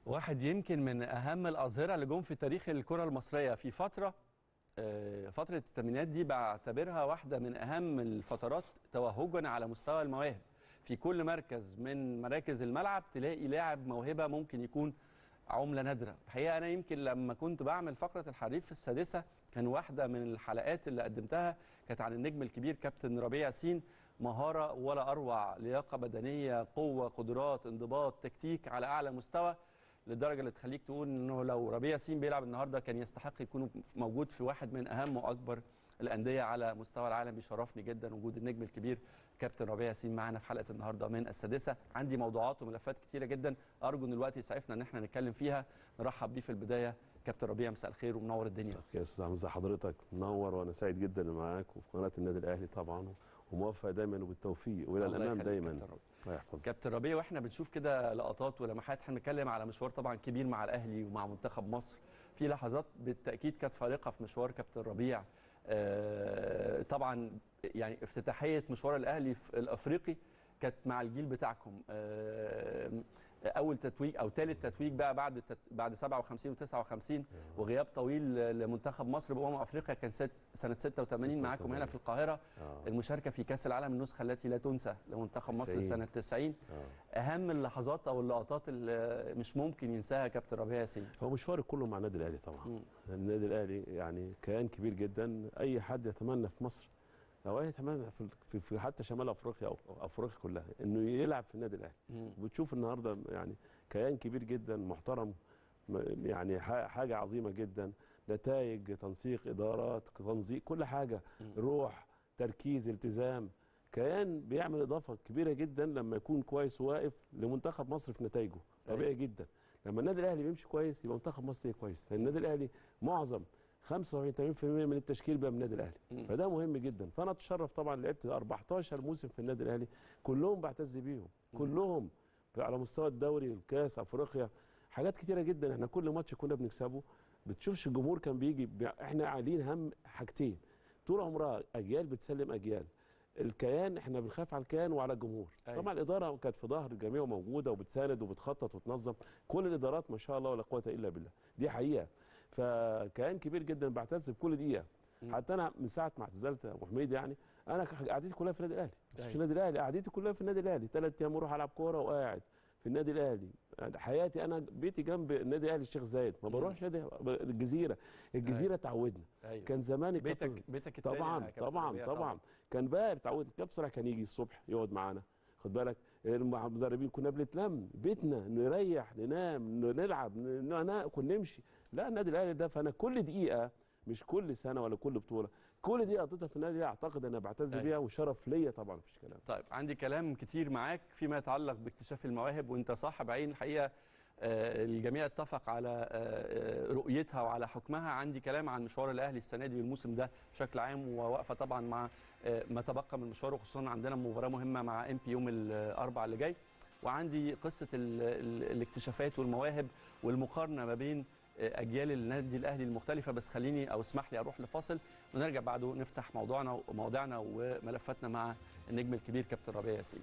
واحد يمكن من اهم الاظهره اللي جم في تاريخ الكره المصريه في فتره آه، فتره الثمانينات دي بعتبرها واحده من اهم الفترات توهجا على مستوى المواهب في كل مركز من مراكز الملعب تلاقي لاعب موهبه ممكن يكون عمله نادره الحقيقه انا يمكن لما كنت بعمل فقره الحريف في السادسه كان واحده من الحلقات اللي قدمتها كانت عن النجم الكبير كابتن ربيع ياسين مهاره ولا اروع لياقه بدنيه قوه قدرات انضباط تكتيك على اعلى مستوى للدرجه اللي تخليك تقول انه لو ربيع ياسين بيلعب النهارده كان يستحق يكون موجود في واحد من اهم واكبر الانديه على مستوى العالم بيشرفني جدا وجود النجم الكبير كابتن ربيع ياسين معانا في حلقه النهارده من السادسه عندي موضوعات وملفات كتيره جدا ارجو ان الوقت يسعفنا ان احنا نتكلم فيها نرحب بيه في البدايه كابتن ربيع مساء الخير ومنور الدنيا يا استاذ حمزه حضرتك منور وانا سعيد جدا إني معاك وفي قناه النادي الاهلي طبعا وموفق دايما وبالتوفيق والى الله الامام يخليك دايما كابتن ربيع. الله يحفظك كابتن ربيع واحنا بنشوف كده لقطات ولمحات احنا بنتكلم على مشوار طبعا كبير مع الاهلي ومع منتخب مصر في لحظات بالتاكيد كانت فارقه في مشوار كابتن ربيع آه، طبعا يعني افتتاحيه مشوار الاهلي في الافريقي كانت مع الجيل بتاعكم آه، اول تتويج او ثالث تتويج بقى بعد التت- بعد 57 و59 وغياب طويل لمنتخب مصر بامم افريقيا كان ست سنه 86 معاكم هنا في القاهره آه. المشاركه في كاس العالم النسخه التي لا تنسى لمنتخب مصر 90. سنه 90 آه. اهم اللحظات او اللقطات اللي مش ممكن ينساها كابتن ربيع ياسين هو مشواري كله مع النادي الاهلي طبعا النادي الاهلي يعني كيان كبير جدا اي حد يتمنى في مصر او اي يتمنى في, في, في حتى شمال افريقيا او أو افريقيا كلها انه يلعب في النادي الاهلي مم. بتشوف النهارده يعني كيان كبير جدا محترم م- يعني ح- حاجه عظيمه جدا نتائج تنسيق ادارات تنظيم كل حاجه روح تركيز التزام كيان بيعمل اضافه كبيره جدا لما يكون كويس وواقف لمنتخب مصر في نتائجه طبيعي جدا لما النادي الاهلي بيمشي كويس يبقى منتخب مصر ليه كويس لان النادي الاهلي معظم 75 80% من التشكيل بقى من النادي الاهلي فده مهم جدا فانا اتشرف طبعا لعبت 14 موسم في النادي الاهلي كلهم بعتز بيهم كلهم على مستوى الدوري الكاس افريقيا حاجات كتيره جدا احنا كل ماتش كنا بنكسبه بتشوفش الجمهور كان بيجي بي- احنا عالين هم حاجتين طول عمرها اجيال بتسلم اجيال الكيان احنا بنخاف على الكيان وعلى الجمهور أيوة. طبعا الاداره كانت في ظهر الجميع وموجوده وبتساند وبتخطط وتنظم كل الادارات ما شاء الله ولا قوه الا بالله دي حقيقه فكيان كبير جدا بعتز بكل دقيقه حتى انا من ساعه ما اعتزلت يا ابو حميد يعني انا قعدتي كلها في النادي الاهلي مش أيوة. في النادي الاهلي قعدتي كلها في النادي الاهلي ثلاث ايام اروح العب كوره وقاعد في النادي الاهلي يعني حياتي انا بيتي جنب النادي الاهلي الشيخ زايد ما بروحش نادي الجزيره الجزيره اتعودنا أيوة. كان زمان الكابتن- بيتك بيتك التاني يا طبعا كابتن طبعا ربيع طبعا كان بقى اتعود كابتن صلاح كان يجي الصبح يقعد معانا خد بالك مع المدربين كنا بنتلم بيتنا نريح ننام نلعب ن- ناكل نمشي لا النادي الاهلي ده فانا كل دقيقه مش كل سنه ولا كل بطوله كل دقيقه قضيتها في النادي الأهلي اعتقد انا بعتز أيوة. بيها وشرف ليا طبعا مفيش كلام طيب عندي كلام كتير معاك فيما يتعلق باكتشاف المواهب وانت صاحب عين الحقيقه آه، الجميع اتفق على آه، آه، رؤيتها وعلى حكمها عندي كلام عن مشوار الاهلي السنه دي والموسم ده بشكل عام وواقفه طبعا مع آه، ما تبقى من مشواره خصوصا عندنا مباراه مهمه مع ام بي يوم الاربعاء اللي جاي وعندي قصه ال ال الاكتشافات والمواهب والمقارنه ما بين آه، اجيال النادي الاهلي المختلفه بس خليني او اسمح لي اروح لفاصل ونرجع بعده نفتح موضوعنا ومواضيعنا وملفاتنا مع النجم الكبير كابتن ربيع ياسين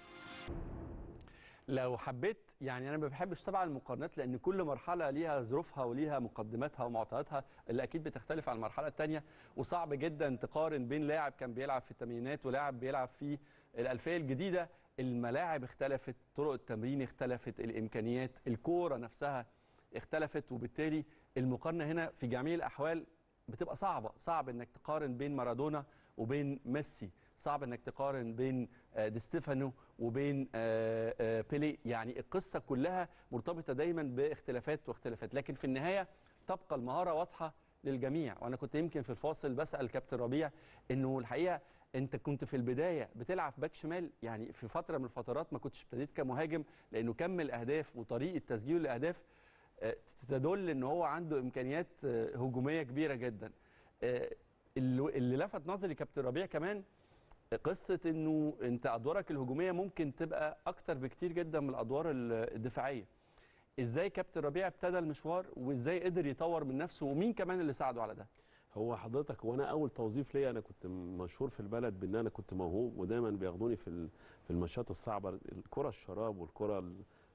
لو حبيت يعني انا ما بحبش طبعا المقارنات لان كل مرحله ليها ظروفها وليها مقدماتها ومعطياتها اللي اكيد بتختلف عن المرحله الثانيه وصعب جدا تقارن بين لاعب كان بيلعب في الثمانينات ولاعب بيلعب في الالفيه الجديده الملاعب اختلفت طرق التمرين اختلفت الامكانيات الكوره نفسها اختلفت وبالتالي المقارنه هنا في جميع الاحوال بتبقى صعبه صعب انك تقارن بين مارادونا وبين ميسي صعب انك تقارن بين آه، دي ستيفانو وبين آه، آه، بيلي يعني القصه كلها مرتبطه دايما باختلافات واختلافات لكن في النهايه تبقى المهاره واضحه للجميع وانا كنت يمكن في الفاصل بسال كابتن ربيع انه الحقيقه انت كنت في البدايه بتلعب باك شمال يعني في فتره من الفترات ما كنتش ابتديت كمهاجم لانه كم الاهداف وطريقه تسجيل الاهداف آه، تدل ان هو عنده امكانيات آه، هجوميه كبيره جدا آه، اللي اللي لفت نظري كابتن ربيع كمان قصه انه انت ادوارك الهجوميه ممكن تبقى اكتر بكتير جدا من الادوار ال- الدفاعيه ازاي كابتن ربيع ابتدى المشوار وازاي قدر يطور من نفسه ومين كمان اللي ساعده على ده هو حضرتك وانا اول توظيف ليا انا كنت مشهور في البلد بان انا كنت موهوب ودايما بياخدوني في ال- في الماتشات الصعبه الكره الشراب والكره ال-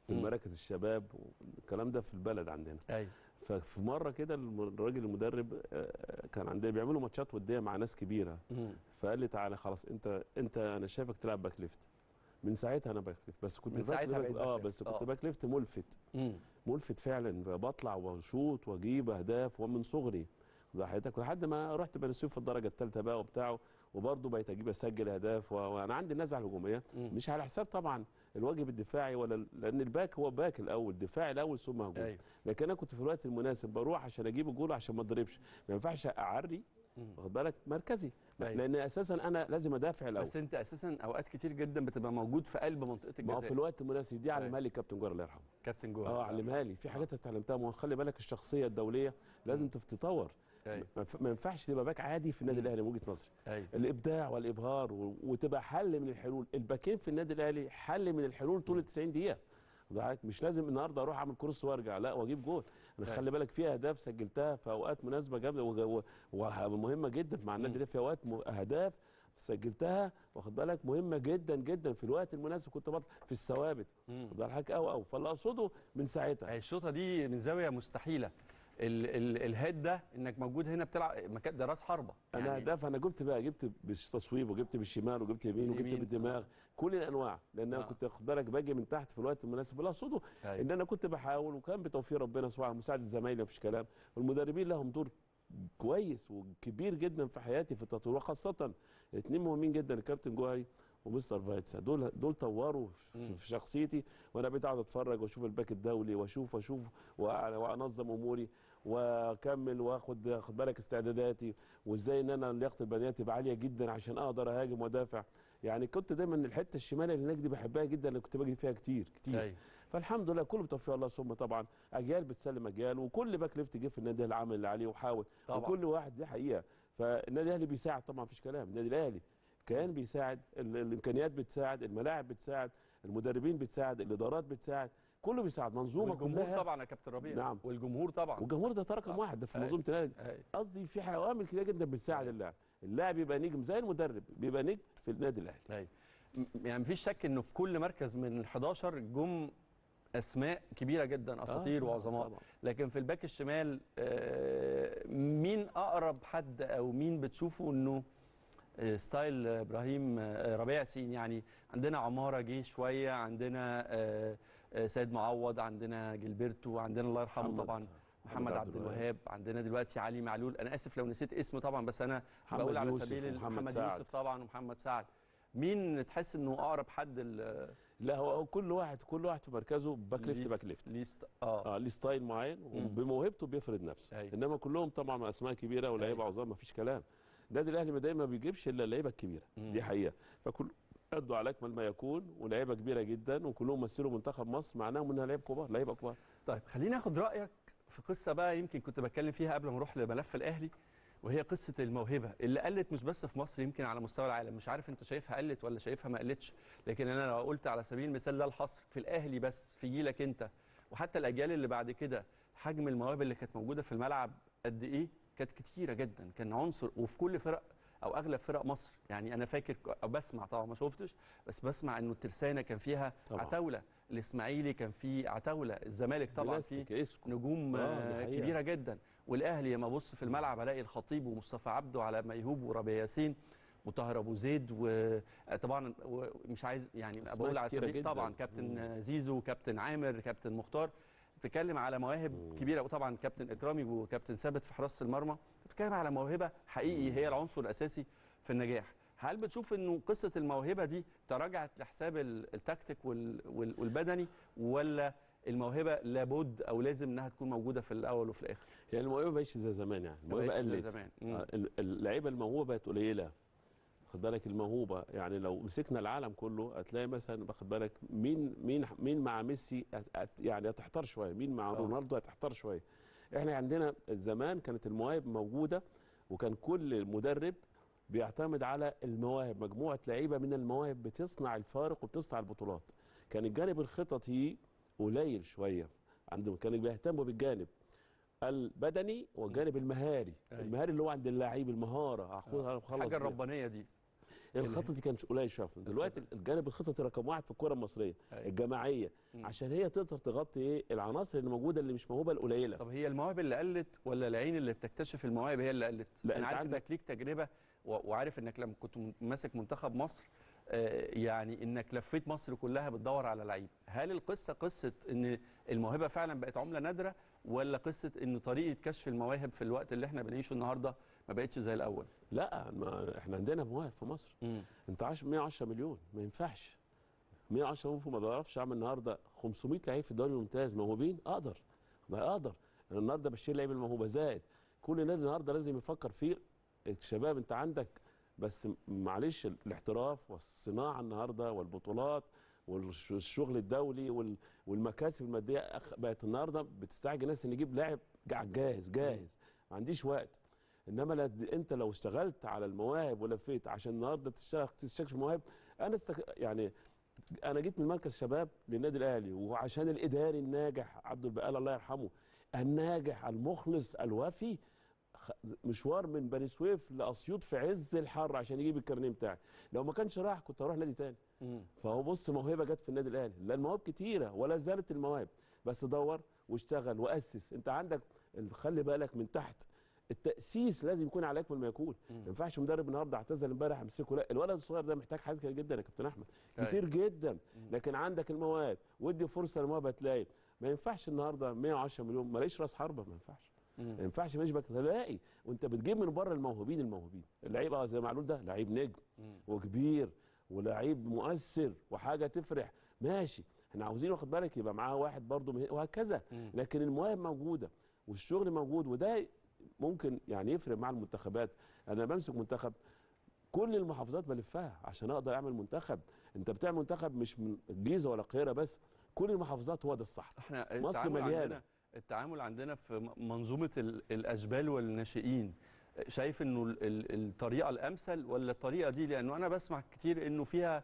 في مم. مراكز الشباب والكلام ده في البلد عندنا ايوه ففي مره كده الم- الراجل المدرب آه، كان عندنا بيعملوا ماتشات وديه مع ناس كبيره مم. فقال لي تعالى خلاص انت انت انا شايفك تلعب باك ليفت من ساعتها انا باك ليفت بس كنت من باك ساعتها ليفت بقيت اه باك بس ليفت. كنت آه. باك ليفت ملفت مم. ملفت فعلا بطلع واشوط واجيب اهداف ومن صغري واخد حضرتك لحد ما رحت بني سويف في الدرجه الثالثه بقى وبتاعه وبرضه بقيت اجيب اسجل اهداف و- وانا عندي النزعه الهجوميه مم. مش على حساب طبعا الواجب الدفاعي ولا ال- لان الباك هو باك الاول دفاعي الاول ثم هجوم ايوه لكن انا كنت في الوقت المناسب بروح عشان اجيب الجول عشان ما اضربش ما ينفعش اعري مم. واخد بالك مركزي أيوة. لان اساسا انا لازم ادافع الاول بس انت اساسا اوقات كتير جدا بتبقى موجود في قلب منطقه ما هو في الجزاء الوقت المناسب دي علمها أيوة. لي كابتن جوهر الله يرحمه كابتن جوهر اه علمها لي في حاجات اتعلمتها ما هو خلي بالك الشخصيه الدوليه لازم مم. تتطور ايوه ما ينف- ما ينفعش تبقى باك عادي في النادي مم. الاهلي من وجهه نظري ايوه الابداع والابهار و- وتبقى حل من الحلول الباكين في النادي الاهلي حل من الحلول طول ال 90 دقيقه واخد بالك؟ مش لازم النهارده اروح اعمل كورس وارجع لا واجيب جول انا أيوة. خلي بالك في اهداف سجلتها في اوقات مناسبه جامده وج- و- ومهمه جدا مع النادي مم. الاهلي في اوقات م- اهداف سجلتها واخد بالك مهمه جدا جدا في الوقت المناسب كنت بطلع في الثوابت مم. واخد بالك او او فاللي اقصده من ساعتها هي الشوطه دي من زاويه مستحيله ال ال الهيد ده انك موجود هنا بتلعب مكان ده راس حربه انا اهداف انا جبت بقى جبت بالتصويب وجبت بالشمال وجبت يمين وجبت باليمين. بالدماغ كل الانواع لان انا آه. كنت واخد بالك باجي من تحت في الوقت المناسب اللي اقصده أيوة. ان انا كنت بحاول وكان بتوفيق ربنا سبحانه مساعده زمايلي مفيش كلام والمدربين لهم دور كويس وكبير جدا في حياتي في التطوير وخاصه اثنين مهمين جدا الكابتن جوهري ومستر فايتسا دول دول طوروا مم. في- في شخصيتي وانا بقيت اقعد اتفرج واشوف الباك الدولي واشوف واشوف وأ- وانظم اموري واكمل واخد اخد بالك استعداداتي وازاي ان انا لياقتي البدنيه تبقى عاليه جدا عشان اقدر اهاجم وادافع يعني كنت دايما الحته الشمال اللي هناك دي بحبها جدا اللي كنت بجري فيها كتير كتير أيوة. فالحمد لله كله بتوفيق الله ثم طبعا اجيال بتسلم اجيال وكل باك ليفت جه في النادي الاهلي عمل اللي عليه وحاول طبعا وكل واحد دي حقيقه فالنادي الاهلي بيساعد طبعا مفيش كلام النادي الاهلي كان بيساعد ال- الامكانيات بتساعد الملاعب بتساعد المدربين بتساعد الادارات بتساعد كله بيساعد منظومه والجمهور كلها طبعا يا كابتن ربيع نعم. والجمهور طبعا والجمهور ده رقم آه. واحد ده في أيوة. منظومه الاهلي أيوة. قصدي في عوامل كتير جدا بتساعد أيوة. اللاعب اللاعب يبقى نجم زي المدرب بيبقى نجم في النادي الاهلي ايوه م- يعني مفيش شك انه في كل مركز من ال 11 جم اسماء كبيره جدا اساطير آه، وعظماء طبعاً. لكن في الباك الشمال آه، مين اقرب حد او مين بتشوفه انه آه، ستايل ابراهيم آه، ربيع ياسين يعني عندنا عماره جه شويه عندنا آه، آه، سيد معوض عندنا جilberto عندنا الله يرحمه محمد- طبعا محمد عبد الوهاب عندنا دلوقتي علي معلول انا اسف لو نسيت اسمه طبعا بس انا محمد بقول على يوسف سبيل ال- ومحمد محمد سعد. يوسف طبعا ومحمد سعد مين تحس انه اقرب حد ال- لا هو هو كل واحد كل واحد في مركزه باك ليفت ليه- باك ليفت ليه است- اه اه ليه ستايل معين مم. وبموهبته بيفرض نفسه أيوة. انما كلهم طبعا اسماء كبيره ولاعيبه أيوة. عظام مفيش كلام النادي الاهلي ما دايما ما بيجيبش الا اللعيبه الكبيره مم. دي حقيقه فكل ادوا على اكمل ما يكون ولاعيبه كبيره جدا وكلهم مثلوا منتخب مصر معناهم انها لعيبه كبار لعيبه كبار طيب خليني اخد رايك في قصه بقى يمكن كنت بتكلم فيها قبل ما اروح لملف الاهلي وهي قصه الموهبه اللي قلت مش بس في مصر يمكن على مستوى العالم مش عارف انت شايفها قلت ولا شايفها ما قلتش لكن انا لو قلت على سبيل المثال لا الحصر في الاهلي بس في جيلك انت وحتى الاجيال اللي بعد كده حجم المواهب اللي كانت موجوده في الملعب قد ايه كانت كتيره جدا كان عنصر وفي كل فرق او اغلب فرق مصر يعني انا فاكر او بسمع طبعا ما شفتش بس بسمع انه الترسانه كان فيها طبعاً. عتاوله الاسماعيلي كان فيه عتاوله الزمالك طبعا فيه بلاستيك اسكو نجوم آه، دي آه، حقيقة. كبيره جدا والاهلي لما ابص في الملعب الاقي الخطيب ومصطفى عبده على ميهوب وربيع ياسين وطاهر ابو زيد وطبعا مش عايز يعني أسماء بقول على كتيرة سبيل جداً. طبعا كابتن مم. زيزو كابتن عامر كابتن مختار بتتكلم على مواهب مم. كبيره وطبعا كابتن اكرامي وكابتن ثابت في حراسه المرمى بتتكلم على موهبه حقيقي هي العنصر الاساسي في النجاح هل بتشوف انه قصه الموهبه دي تراجعت لحساب ال- التكتيك وال- وال- والبدني ولا الموهبه لابد او لازم انها تكون موجوده في الاول وفي الاخر يعني الموهبه ما بقتش زي زمان يعني ما الموهبه بقتش زي قلت زمان مم. آه، ال- اللعيبه الموهوبه بقت قليله خد بالك الموهوبه يعني لو مسكنا العالم كله هتلاقي مثلا واخد بالك مين مين مين مع ميسي هت- هت- يعني هتحتار شويه مين مع آه. رونالدو هتحتار شويه احنا عندنا زمان كانت المواهب موجوده وكان كل مدرب بيعتمد على المواهب مجموعه لعيبه من المواهب بتصنع الفارق وبتصنع البطولات كان الجانب الخططي قليل شويه عندهم كانوا بيهتموا بالجانب البدني والجانب المهاري أيوة. المهاري اللي هو عند اللعيب المهاره هاخدها اخلص الحاجه بيها. الربانيه دي الخططي كان قليل شويه دلوقتي الجانب الخططي رقم واحد في الكره المصريه أيوة. الجماعيه مم. عشان هي تقدر تغطي ايه العناصر اللي موجوده اللي مش موهوبه القليله طب هي المواهب اللي قلت ولا العين اللي بتكتشف المواهب هي اللي قلت؟ لا، انا أنت عارف عندك- انك ليك تجربه و- وعارف انك لما كنت م- ماسك منتخب مصر آه، يعني انك لفيت مصر كلها بتدور على لعيب، هل القصه قصه ان الموهبه فعلا بقت عمله نادره ولا قصه ان طريقه كشف المواهب في الوقت اللي احنا بنعيشه النهارده ما بقتش زي الاول؟ لا ما احنا عندنا مواهب في مصر انت عاش 110 مليون ما ينفعش 110 مليون ما بعرفش اعمل النهارده 500 لعيب في الدوري الممتاز موهوبين اقدر ما اقدر انا النهارده بشيل لعيب الموهوبه زائد كل نادي النهارده لازم يفكر فيه الشباب انت عندك بس معلش الاحتراف والصناعه النهارده والبطولات والشغل الدولي وال- والمكاسب الماديه أخ- بقت النهارده بتستعجل ناس ان يجيب لاعب جا- جاهز جاهز ما عنديش وقت انما لا انت لو اشتغلت على المواهب ولفيت عشان النهارده تشتغل تستكشف المواهب انا استك... يعني انا جيت من مركز شباب للنادي الاهلي وعشان الاداري الناجح عبد البقال الله يرحمه الناجح المخلص الوفي خ- مشوار من بني سويف لاسيوط في عز الحر عشان يجيب الكارنيه بتاعي لو ما كانش راح كنت اروح نادي تاني فهو بص موهبه جت في النادي الاهلي لا المواهب كتيره ولا زالت المواهب بس دور واشتغل واسس انت عندك خلي بالك من تحت التاسيس لازم يكون على اكمل ما يكون ما ينفعش مدرب النهارده اعتزل امبارح امسكه لا الولد الصغير ده محتاج حاجات كتير جدا يا كابتن احمد أيوة. كتير جدا لكن عندك المواهب ودي فرصه للمواهب هتلاقي ما ينفعش النهارده 110 مليون ما لاقيش راس حربه ما ينفعش ما ينفعش ماليش باك لاقي وانت بتجيب من بره الموهوبين الموهوبين اللعيب اه زي معلول ده لعيب نجم وكبير ولعيب مؤثر وحاجه تفرح ماشي احنا عاوزين واخد بالك يبقى معاه واحد برضه مه- وهكذا لكن المواهب موجوده والشغل موجود وده ممكن يعني يفرق مع المنتخبات انا بمسك منتخب كل المحافظات بلفها عشان اقدر اعمل منتخب انت بتعمل منتخب مش من الجيزه ولا القاهره بس كل المحافظات هو ده الصح احنا مصر التعامل مليانة. عندنا التعامل عندنا في م- منظومه ال- الاشبال والناشئين شايف انه ال- ال- الطريقه الامثل ولا الطريقه دي لانه انا بسمع كتير انه فيها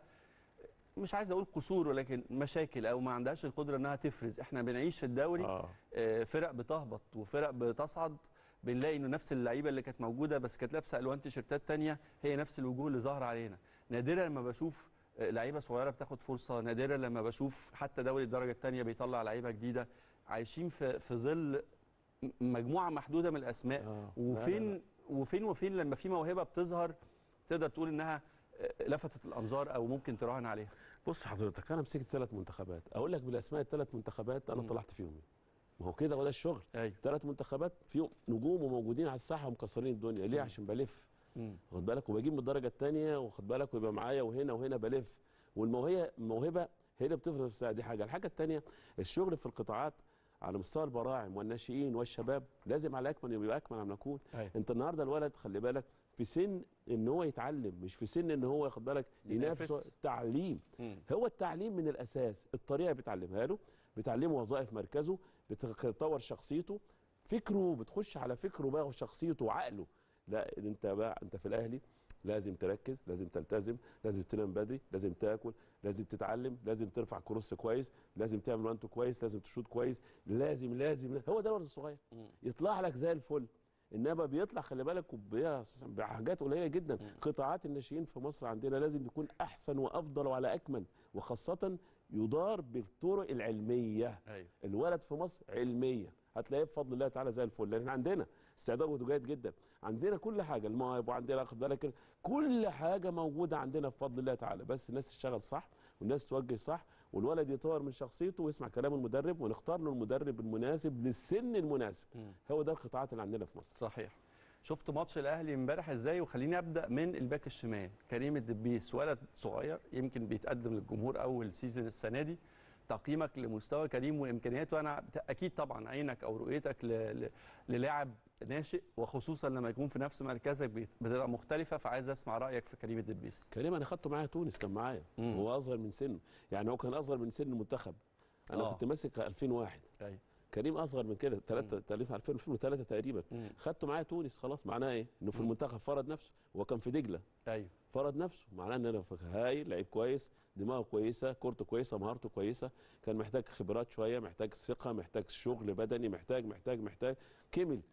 مش عايز اقول قصور ولكن مشاكل او ما عندهاش القدره انها تفرز احنا بنعيش في الدوري اه آه، فرق بتهبط وفرق بتصعد بنلاقي انه نفس اللعيبه اللي كانت موجوده بس كانت لابسه الوان تيشيرتات تانية هي نفس الوجوه اللي ظاهره علينا نادرا لما بشوف آه، لعيبه صغيره بتاخد فرصه نادرا لما بشوف حتى دوري الدرجه الثانيه بيطلع لعيبه جديده عايشين في في ظل م- مجموعه محدوده من الاسماء آه. وفين لا، لا، وفين وفين لما في موهبه بتظهر تقدر تقول انها آه، لفتت الانظار او ممكن تراهن عليها بص حضرتك انا مسكت ثلاث منتخبات اقول لك بالاسماء الثلاث منتخبات انا مم. طلعت فيهم ما هو كده وده الشغل ايوه ثلاث منتخبات فيهم نجوم وموجودين على الساحه ومكسرين الدنيا ليه عشان بلف واخد بالك وبجيب من الدرجه الثانيه واخد بالك ويبقى معايا وهنا وهنا بلف والموهبه الموهبه هي اللي بتفرق نفسها دي حاجه الحاجه الثانيه الشغل في القطاعات على مستوى البراعم والناشئين والشباب لازم على اكمل يبقى اكمل عم نكون أيوة. انت النهارده الولد خلي بالك في سن ان هو يتعلم مش في سن ان هو ياخد بالك ينافس. ينافس تعليم مم. هو التعليم من الاساس الطريقه بتعلمها له بتعلمه وظائف مركزه بتطور شخصيته فكره بتخش على فكره بقى وشخصيته وعقله لا انت بقى انت في الاهلي لازم تركز لازم تلتزم لازم تنام بدري لازم تاكل لازم تتعلم لازم ترفع كروس كويس لازم تعمل وانتو كويس لازم تشوط كويس لازم لازم هو ده الولد الصغير مم. يطلع لك زي الفل انما بيطلع خلي بالك وبي- بحاجات قليله جدا قطاعات الناشئين في مصر عندنا لازم يكون احسن وافضل وعلى اكمل وخاصه يدار بالطرق العلميه ايوه الولد في مصر علميه هتلاقيه بفضل الله تعالى زي الفل لان عندنا استعداد جيد جدا عندنا كل حاجه المواهب وعندنا خد بالك كده، كل حاجه موجوده عندنا بفضل الله تعالى بس الناس تشتغل صح والناس توجه صح والولد يطور من شخصيته ويسمع كلام المدرب ونختار له المدرب المناسب للسن المناسب مم. هو ده القطاعات اللي عندنا في مصر صحيح شفت ماتش الاهلي امبارح ازاي وخليني ابدا من الباك الشمال كريم الدبيس ولد صغير يمكن بيتقدم للجمهور اول سيزون السنه دي تقييمك لمستوى كريم وامكانياته انا اكيد طبعا عينك او رؤيتك ل... ل... للاعب ناشئ وخصوصا لما يكون في نفس مركزك بت- بتبقى مختلفه فعايز اسمع رايك في كريم الدبيس كريم انا خدته معايا تونس كان معايا مم. هو اصغر من سنه يعني هو كان اصغر من سن المنتخب انا آه. كنت ماسك 2001 ايوه كريم اصغر من كده 3 تقريبا 2003 تقريبا مم. خدته معايا تونس خلاص معناه ايه انه في مم. المنتخب فرض نفسه هو كان في دجله ايوه فرض نفسه معناه ان انا هايل لعيب كويس دماغه كويسه كورته كويسه مهارته كويسه كان محتاج خبرات شويه محتاج ثقه محتاج شغل بدني محتاج محتاج محتاج كمل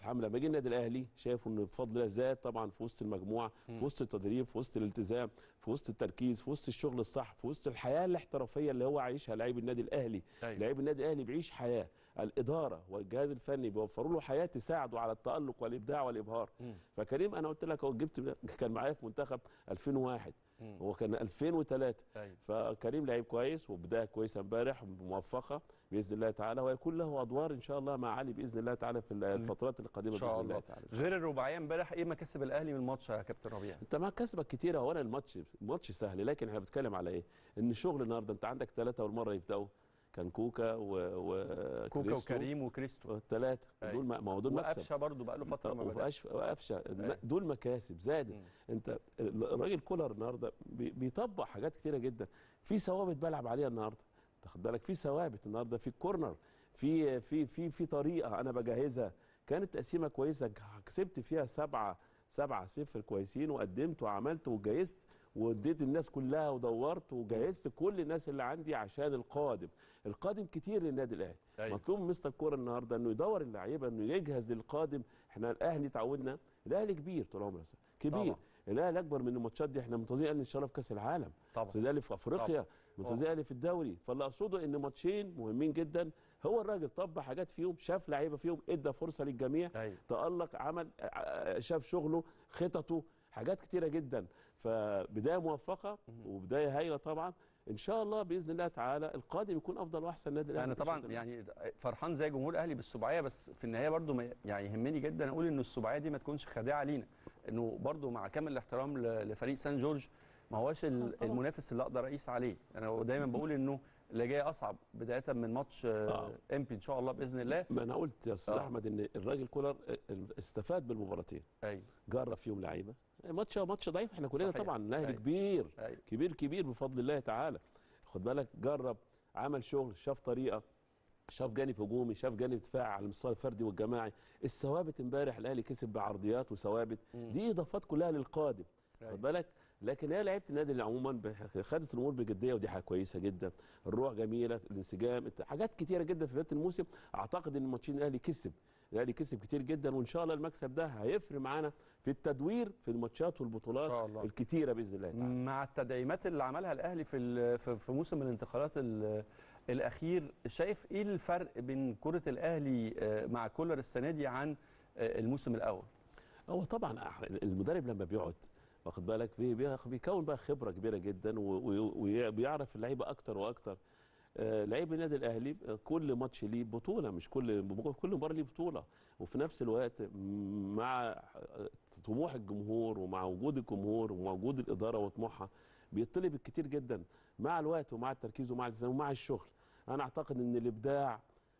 الحمد لما جه النادي الاهلي شافوا ان بفضل الله زاد طبعا في وسط المجموعه مم. في وسط التدريب في وسط الالتزام في وسط التركيز في وسط الشغل الصح في وسط الحياه الاحترافيه اللي هو عايشها لعيب النادي الاهلي أيوة. لعيب النادي الاهلي بيعيش حياه الاداره والجهاز الفني بيوفروا له حياه تساعده على التالق والابداع والابهار مم. فكريم انا قلت لك هو جبت كان معايا في منتخب 2001 مم. هو كان 2003 أيوة. فكريم لعيب كويس وبدايه كويسه امبارح موفقه باذن الله تعالى ويكون له ادوار ان شاء الله مع علي باذن الله تعالى في الفترات القادمه ان شاء باذن الله الله تعالى غير الرباعيه امبارح ايه مكاسب الاهلي من الماتش يا كابتن ربيع انت ما كسبك كتير اولا الماتش الماتش سهل لكن احنا بنتكلم على ايه؟ ان شغل النهارده انت عندك ثلاثه اول مره يبداوا كان كوكا و, و... كوكا كريستو وكريم وكريستو ثلاثه أيوة. دول ما ما هو دول مكسب وقفشه برضه بقى له فتره ما بدأش وقفشه وقفشه أيوة. دول مكاسب زادت مم. انت الراجل كولر النهارده بي- بيطبق حاجات كتيره جدا في ثوابت بلعب عليها النهارده تاخد بالك في ثوابت النهارده في الكورنر في في في في طريقه انا بجهزها كانت تقسيمه كويسه كسبت فيها سبعة سبعة صفر كويسين وقدمت وعملت وجهزت واديت الناس كلها ودورت وجهزت كل الناس اللي عندي عشان القادم القادم كتير للنادي الاهلي أيوة. مطلوب من مستر الكوره النهارده انه يدور اللعيبه انه يجهز للقادم احنا الاهلي تعودنا الاهلي كبير طول عمره كبير طبعا. الاهلي اكبر من الماتشات دي احنا منتظرين الاهلي ان شاء الله في كاس العالم طبعا منتظرين الاهلي في افريقيا منتظرين الاهلي في الدوري فاللي اقصده ان ماتشين مهمين جدا هو الراجل طبق حاجات فيهم شاف لعيبه فيهم ادى فرصه للجميع ايوه تالق عمل ع- شاف شغله خططه حاجات كتيره جدا فبدايه موفقه وبدايه هايله طبعا ان شاء الله باذن الله تعالى القادم يكون افضل واحسن نادي الاهلي انا طبعا بإذن الله. يعني فرحان زي جمهور الاهلي بالسباعيه بس في النهايه برضو ما يعني يهمني جدا اقول ان السباعيه دي ما تكونش خادعه لينا انه برضو مع كامل الاحترام ل- لفريق سان جورج ما هوش ال- طبعاً. المنافس اللي اقدر اقيس عليه انا دايما بقول انه اللي جاي اصعب بدايه من ماتش آه، آه. امبي ان شاء الله باذن الله ما انا قلت يا استاذ آه. احمد ان الراجل كولر استفاد بالمباراتين ايوه جرب فيهم لعيبه ماتش ماتش ضعيف احنا كلنا صحيح. طبعا الاهلي أيوة. كبير ايوه كبير كبير بفضل الله تعالى خد بالك جرب عمل شغل شاف طريقه شاف جانب هجومي شاف جانب دفاع على المستوى الفردي والجماعي الثوابت امبارح الاهلي كسب بعرضيات وثوابت مم. دي اضافات كلها للقادم أيوة. خد بالك لكن هي لعيبه النادي اللي عموما ب- خدت الامور بجديه ودي حاجه كويسه جدا الروح جميله الانسجام الت- حاجات كتيره جدا في بدايه الموسم اعتقد ان ماتشين الاهلي كسب الاهلي كسب كتير جدا وان شاء الله المكسب ده هيفرق معانا في التدوير في الماتشات ان والبطولات شاء الله الكتيره باذن الله تعالى مع التدعيمات اللي عملها الاهلي في ال- في في موسم الانتقالات ال- الاخير شايف ايه الفرق بين كره الاهلي آه، مع كولر السنه دي عن آه، الموسم الاول هو طبعا أح- المدرب لما بيقعد واخد بالك بي- بي- بيكون بقى خبره كبيره جدا وبيعرف اللعيبه اكتر واكتر آه، لعيب النادي الاهلي آه، كل ماتش ليه بطوله مش كل كل مباراه ليه بطوله وفي نفس الوقت م- مع آه، طموح الجمهور ومع وجود الجمهور ومع وجود الاداره وطموحها بيطلب الكتير جدا مع الوقت ومع التركيز ومع الالتزام ومع الشغل انا اعتقد ان الابداع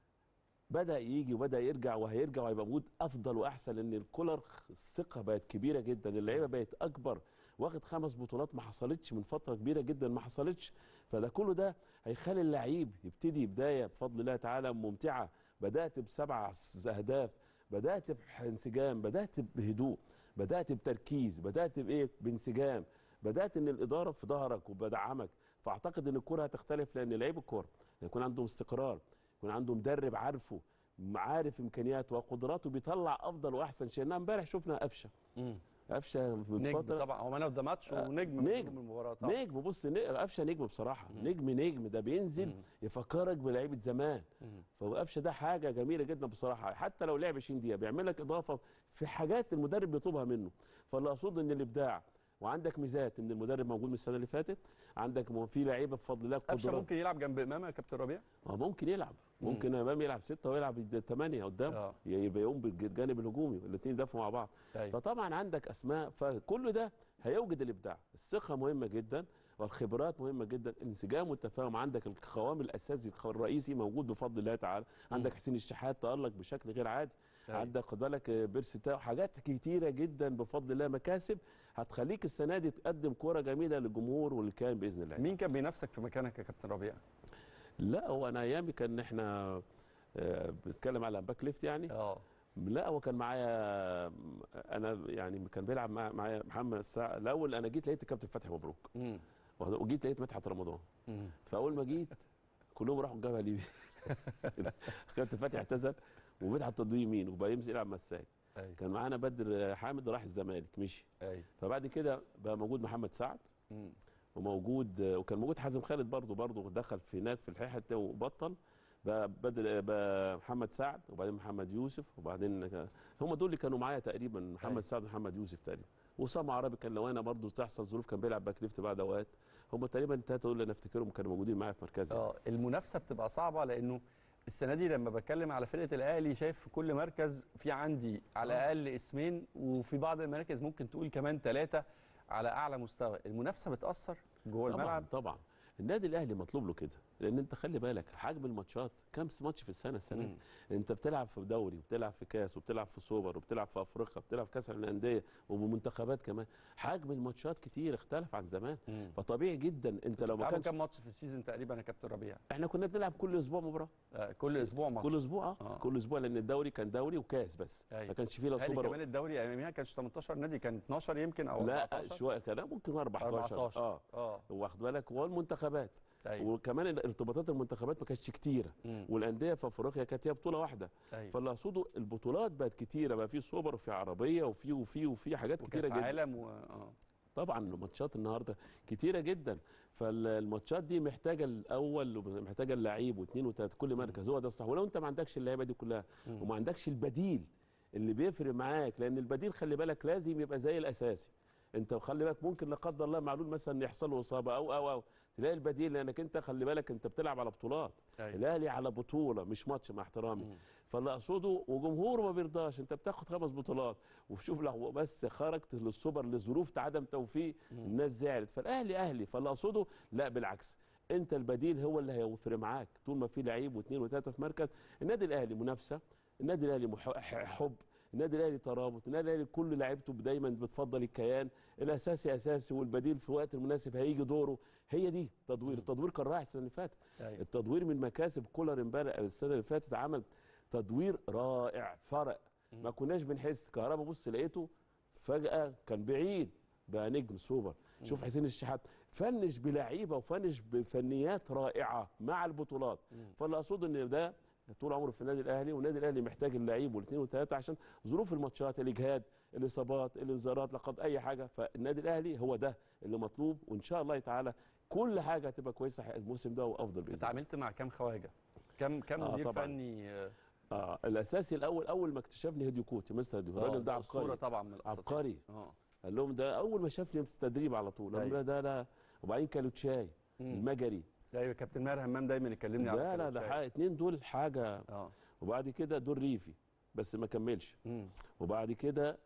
بدا يجي وبدا يرجع وهيرجع وهيبقى موجود افضل واحسن لان الكولر الثقه بقت كبيره جدا اللعيبه بقت اكبر واخد خمس بطولات ما حصلتش من فتره كبيره جدا ما حصلتش فده كله ده هيخلي اللعيب يبتدي بدايه بفضل الله تعالى ممتعه بدات بسبع اهداف بدات بانسجام بدات بهدوء بدات بتركيز بدات بايه بانسجام بدات ان الاداره في ظهرك وبدعمك فاعتقد ان الكره هتختلف لان لعيب الكوره يكون عندهم استقرار يكون عنده مدرب عارفه عارف امكانياته وقدراته بيطلع افضل واحسن شيء إنما امبارح شفنا قفشه قفشه من نجم فتره طبعا هو مان اوف ذا ماتش آه، ونجم من نجم. نجوم المباراه طبعا نجم بص ن- قفشه نجم بصراحه مم. نجم نجم ده بينزل مم. يفكرك بلعيبه زمان مم. فقفشه ده حاجه جميله جدا بصراحه حتى لو لعب 20 دقيقه بيعمل لك اضافه في حاجات المدرب بيطلبها منه فاللي اقصده ان الابداع وعندك ميزات ان المدرب موجود من السنه اللي فاتت عندك م- في لعيبه بفضل الله قفشه قدرات ممكن يلعب جنب امام يا كابتن ربيع اه ممكن يلعب مم. ممكن امام يلعب سته ويلعب ثمانيه قدام اه يبقى يقوم بالجانب الهجومي الاثنين يدافعوا مع بعض أيوة. فطبعا عندك اسماء فكل ده هيوجد الابداع الثقه مهمه جدا والخبرات مهمه جدا الانسجام والتفاهم عندك القوام الاساسي الرئيسي موجود بفضل الله تعالى عندك حسين الشحات تالق بشكل غير عادي أيوة. عندك خد بالك آه، بيرسي تاو حاجات كتيره جدا بفضل الله مكاسب هتخليك السنه دي تقدم كوره جميله للجمهور والكيان باذن الله مين كان بينافسك في مكانك يا كابتن ربيع؟ لا هو انا ايامي كان احنا آه، بنتكلم على باك ليفت يعني اه لا هو كان معايا انا يعني كان بيلعب مع- معايا محمد الساعة الاول انا جيت لقيت كابتن فتحي مبروك مم. وجيت لقيت مدحت رمضان مم. فاول ما جيت كلهم راحوا الجبهه اليمين كابتن فتحي اعتزل ومدحت تضيع يمين وبقى يمسك يلعب مساك ايوه كان معانا بدر حامد راح الزمالك مشي ايوه فبعد كده بقى موجود محمد سعد مم. وموجود وكان موجود حازم خالد برضه برضه دخل في هناك في الحته وبطل بقى بدر بقى محمد سعد وبعدين محمد يوسف وبعدين ك- هم دول اللي كانوا معايا تقريبا محمد أيوة. سعد ومحمد يوسف تقريبا وسام عربي كان لو انا برضه تحصل ظروف كان بيلعب باك ليفت بعد اوقات هم تقريبا الثلاثه دول اللي انا افتكرهم كانوا موجودين معايا في مركزي اه المنافسه بتبقى صعبه لانه السنه دي لما بتكلم على فرقه الاهلي شايف في كل مركز في عندي على آه. الاقل اسمين وفي بعض المراكز ممكن تقول كمان ثلاثه على اعلى مستوى المنافسه بتاثر جوه طبعا الملعب طبعا النادي الاهلي مطلوب له كده لان انت خلي بالك حجم الماتشات كام ماتش في السنه السنه دي مم. انت بتلعب في دوري وبتلعب في كاس وبتلعب في سوبر وبتلعب في افريقيا وبتلعب في كاس العالم للانديه وبمنتخبات كمان حجم الماتشات كتير اختلف عن زمان مم. فطبيعي جدا انت لو ما بتلعبوا كانش كام ماتش في السيزون تقريبا يا كابتن ربيع احنا كنا بنلعب كل اسبوع مباراه آه كل اسبوع ماتش كل اسبوع اه آه. كل اسبوع لان الدوري كان دوري وكاس بس أيوة. ما كانش فيه لا هل سوبر كمان الدوري اياميها كانش 18 نادي كان 12 يمكن او لا 14 شويه كان ممكن 14 14 اه اه واخد بالك والمنتخبات ايوه وكمان ارتباطات المنتخبات ما كانتش كتيره مم. والانديه في افريقيا كانت هي بطوله واحده ايوه فاللي اقصده البطولات بقت كتيره بقى في سوبر وفي عربيه وفي وفي وفي حاجات وكاس كتيره جدا عالم و... اه طبعا الماتشات النهارده كتيره جدا فالماتشات دي محتاجه الاول ومحتاجه اللعيب واثنين وثلاثه كل مركز هو ده الصح ولو انت ما عندكش اللعيبه دي كلها مم. وما عندكش البديل اللي بيفرق معاك لان البديل خلي بالك لازم يبقى زي الاساسي انت خلي بالك ممكن لا قدر الله معلول مثلا يحصل له اصابه او او او تلاقي البديل لانك انت خلي بالك انت بتلعب على بطولات ايوه الاهلي على بطوله مش ماتش مع احترامي مم. فاللي اقصده وجمهوره ما بيرضاش انت بتاخد خمس بطولات وشوف لو بس خرجت للسوبر لظروف عدم توفيق مم. الناس زعلت فالاهلي اهلي فاللي اقصده لا بالعكس انت البديل هو اللي هيفرق معاك طول ما في لعيب واثنين وثلاثه في مركز النادي الاهلي منافسه النادي الاهلي مح- حب النادي الاهلي ترابط النادي الاهلي كل لعيبته دايما بتفضل الكيان الاساسي اساسي والبديل في وقت المناسب هيجي دوره هي دي تدوير التدوير كان رائع السنه اللي فاتت ايوه التدوير من مكاسب كولر امبارح السنه اللي فاتت عمل تدوير رائع فرق ما كناش بنحس كهربا بص لقيته فجاه كان بعيد بقى نجم سوبر شوف حسين الشحات فنش بلعيبه وفنش بفنيات رائعه مع البطولات مم. فاللي اقصده ان ده طول عمره في النادي الاهلي والنادي الاهلي محتاج اللعيب والاثنين والثلاثه عشان ظروف الماتشات الاجهاد الاصابات الانذارات لقد اي حاجه فالنادي الاهلي هو ده اللي مطلوب وان شاء الله تعالى كل حاجه هتبقى كويسه الموسم ده وافضل باذن الله اتعاملت مع كام خواجه كام كام آه، مدير طبعاً. فني آه، اه الاساسي الاول اول ما اكتشفني هيديو كوتي مستر هيديو الراجل ده أسطورة عبقري طبعا من الاساطير عبقري اه قال لهم ده اول ما شافني في التدريب على طول قال أيوة. لهم ده ده وبعدين كالوتشاي مم. المجري ايوه كابتن ماهر همام دايما يكلمني على لا لا ده كالوتشاي. حاجة اتنين دول حاجه اه وبعد كده دول ريفي بس ما كملش مم. وبعد كده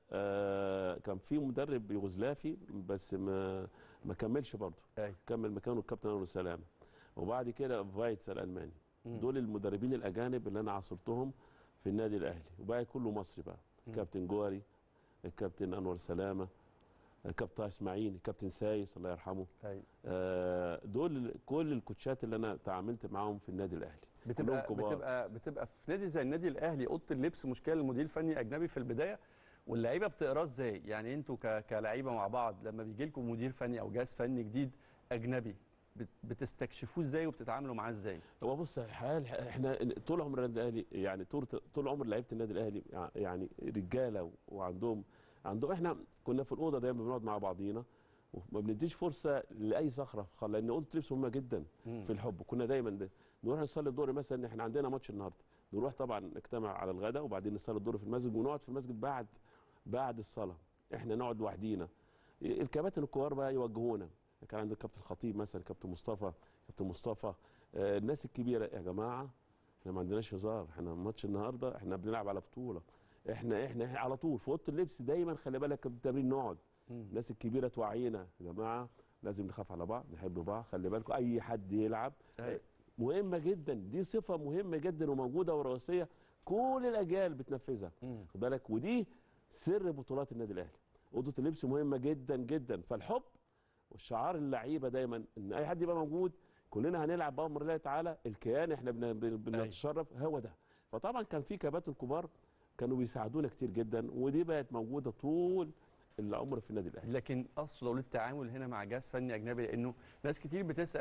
آه كان في مدرب يوغوسلافي بس ما ما كملش برضه ايوه كمل مكانه الكابتن انور سلامه وبعد كده فايتس الالماني مم. دول المدربين الاجانب اللي انا عاصرتهم في النادي الاهلي وباقي كله مصري بقى مم. كابتن جواري الكابتن انور سلامه الكابتن اسماعيل الكابتن سايس الله يرحمه ايوه آه، دول كل الكوتشات اللي انا تعاملت معاهم في النادي الاهلي بتبقى كلهم كبار. بتبقى بتبقى في نادي زي النادي الاهلي اوضه اللبس مشكله للمدير الفني اجنبي في البدايه واللعيبه بتقراه ازاي يعني انتوا ك- كلعيبه مع بعض لما بيجي لكم مدير فني او جهاز فني جديد اجنبي بت- بتستكشفوه ازاي وبتتعاملوا معاه ازاي هو بص الحقيقه الح- احنا طول عمر النادي الاهلي يعني طول طول عمر لعيبه النادي الاهلي يع- يعني رجاله وعندهم عندهم احنا كنا في الاوضه دايما بنقعد مع بعضينا وما بنديش فرصه لاي صخره خالص لان اوضه اللبس مهمه جدا في الحب كنا دايما ده نروح نصلي الظهر مثلا احنا عندنا ماتش النهارده نروح طبعا نجتمع على الغداء وبعدين نصلي الظهر في المسجد ونقعد في المسجد بعد بعد الصلاه احنا نقعد لوحدينا الكباتن الكبار بقى يوجهونا كان عندك كابتن خطيب مثلا كابتن مصطفى كابتن مصطفى آه، الناس الكبيره يا جماعه احنا ما عندناش هزار احنا ماتش النهارده احنا بنلعب على بطوله احنا احنا, احنا على طول في اوضه اللبس دايما خلي بالك التمرين نقعد مم. الناس الكبيره توعينا يا جماعه لازم نخاف على بعض نحب بعض خلي بالكم اي حد يلعب أيوة. مهمه جدا دي صفه مهمه جدا وموجوده وراثيه كل الاجيال بتنفذها مم. خد بالك ودي سر بطولات النادي الاهلي اوضه اللبس مهمه جدا جدا فالحب والشعار اللعيبه دايما ان اي حد يبقى موجود كلنا هنلعب بامر الله تعالى الكيان احنا بن- بن- بنتشرف هو ده فطبعا كان في كباتن كبار كانوا بيساعدونا كتير جدا ودي بقت موجوده طول العمر في النادي الاهلي لكن اقصد اقول التعامل هنا مع جهاز فني اجنبي لانه ناس كتير بتسال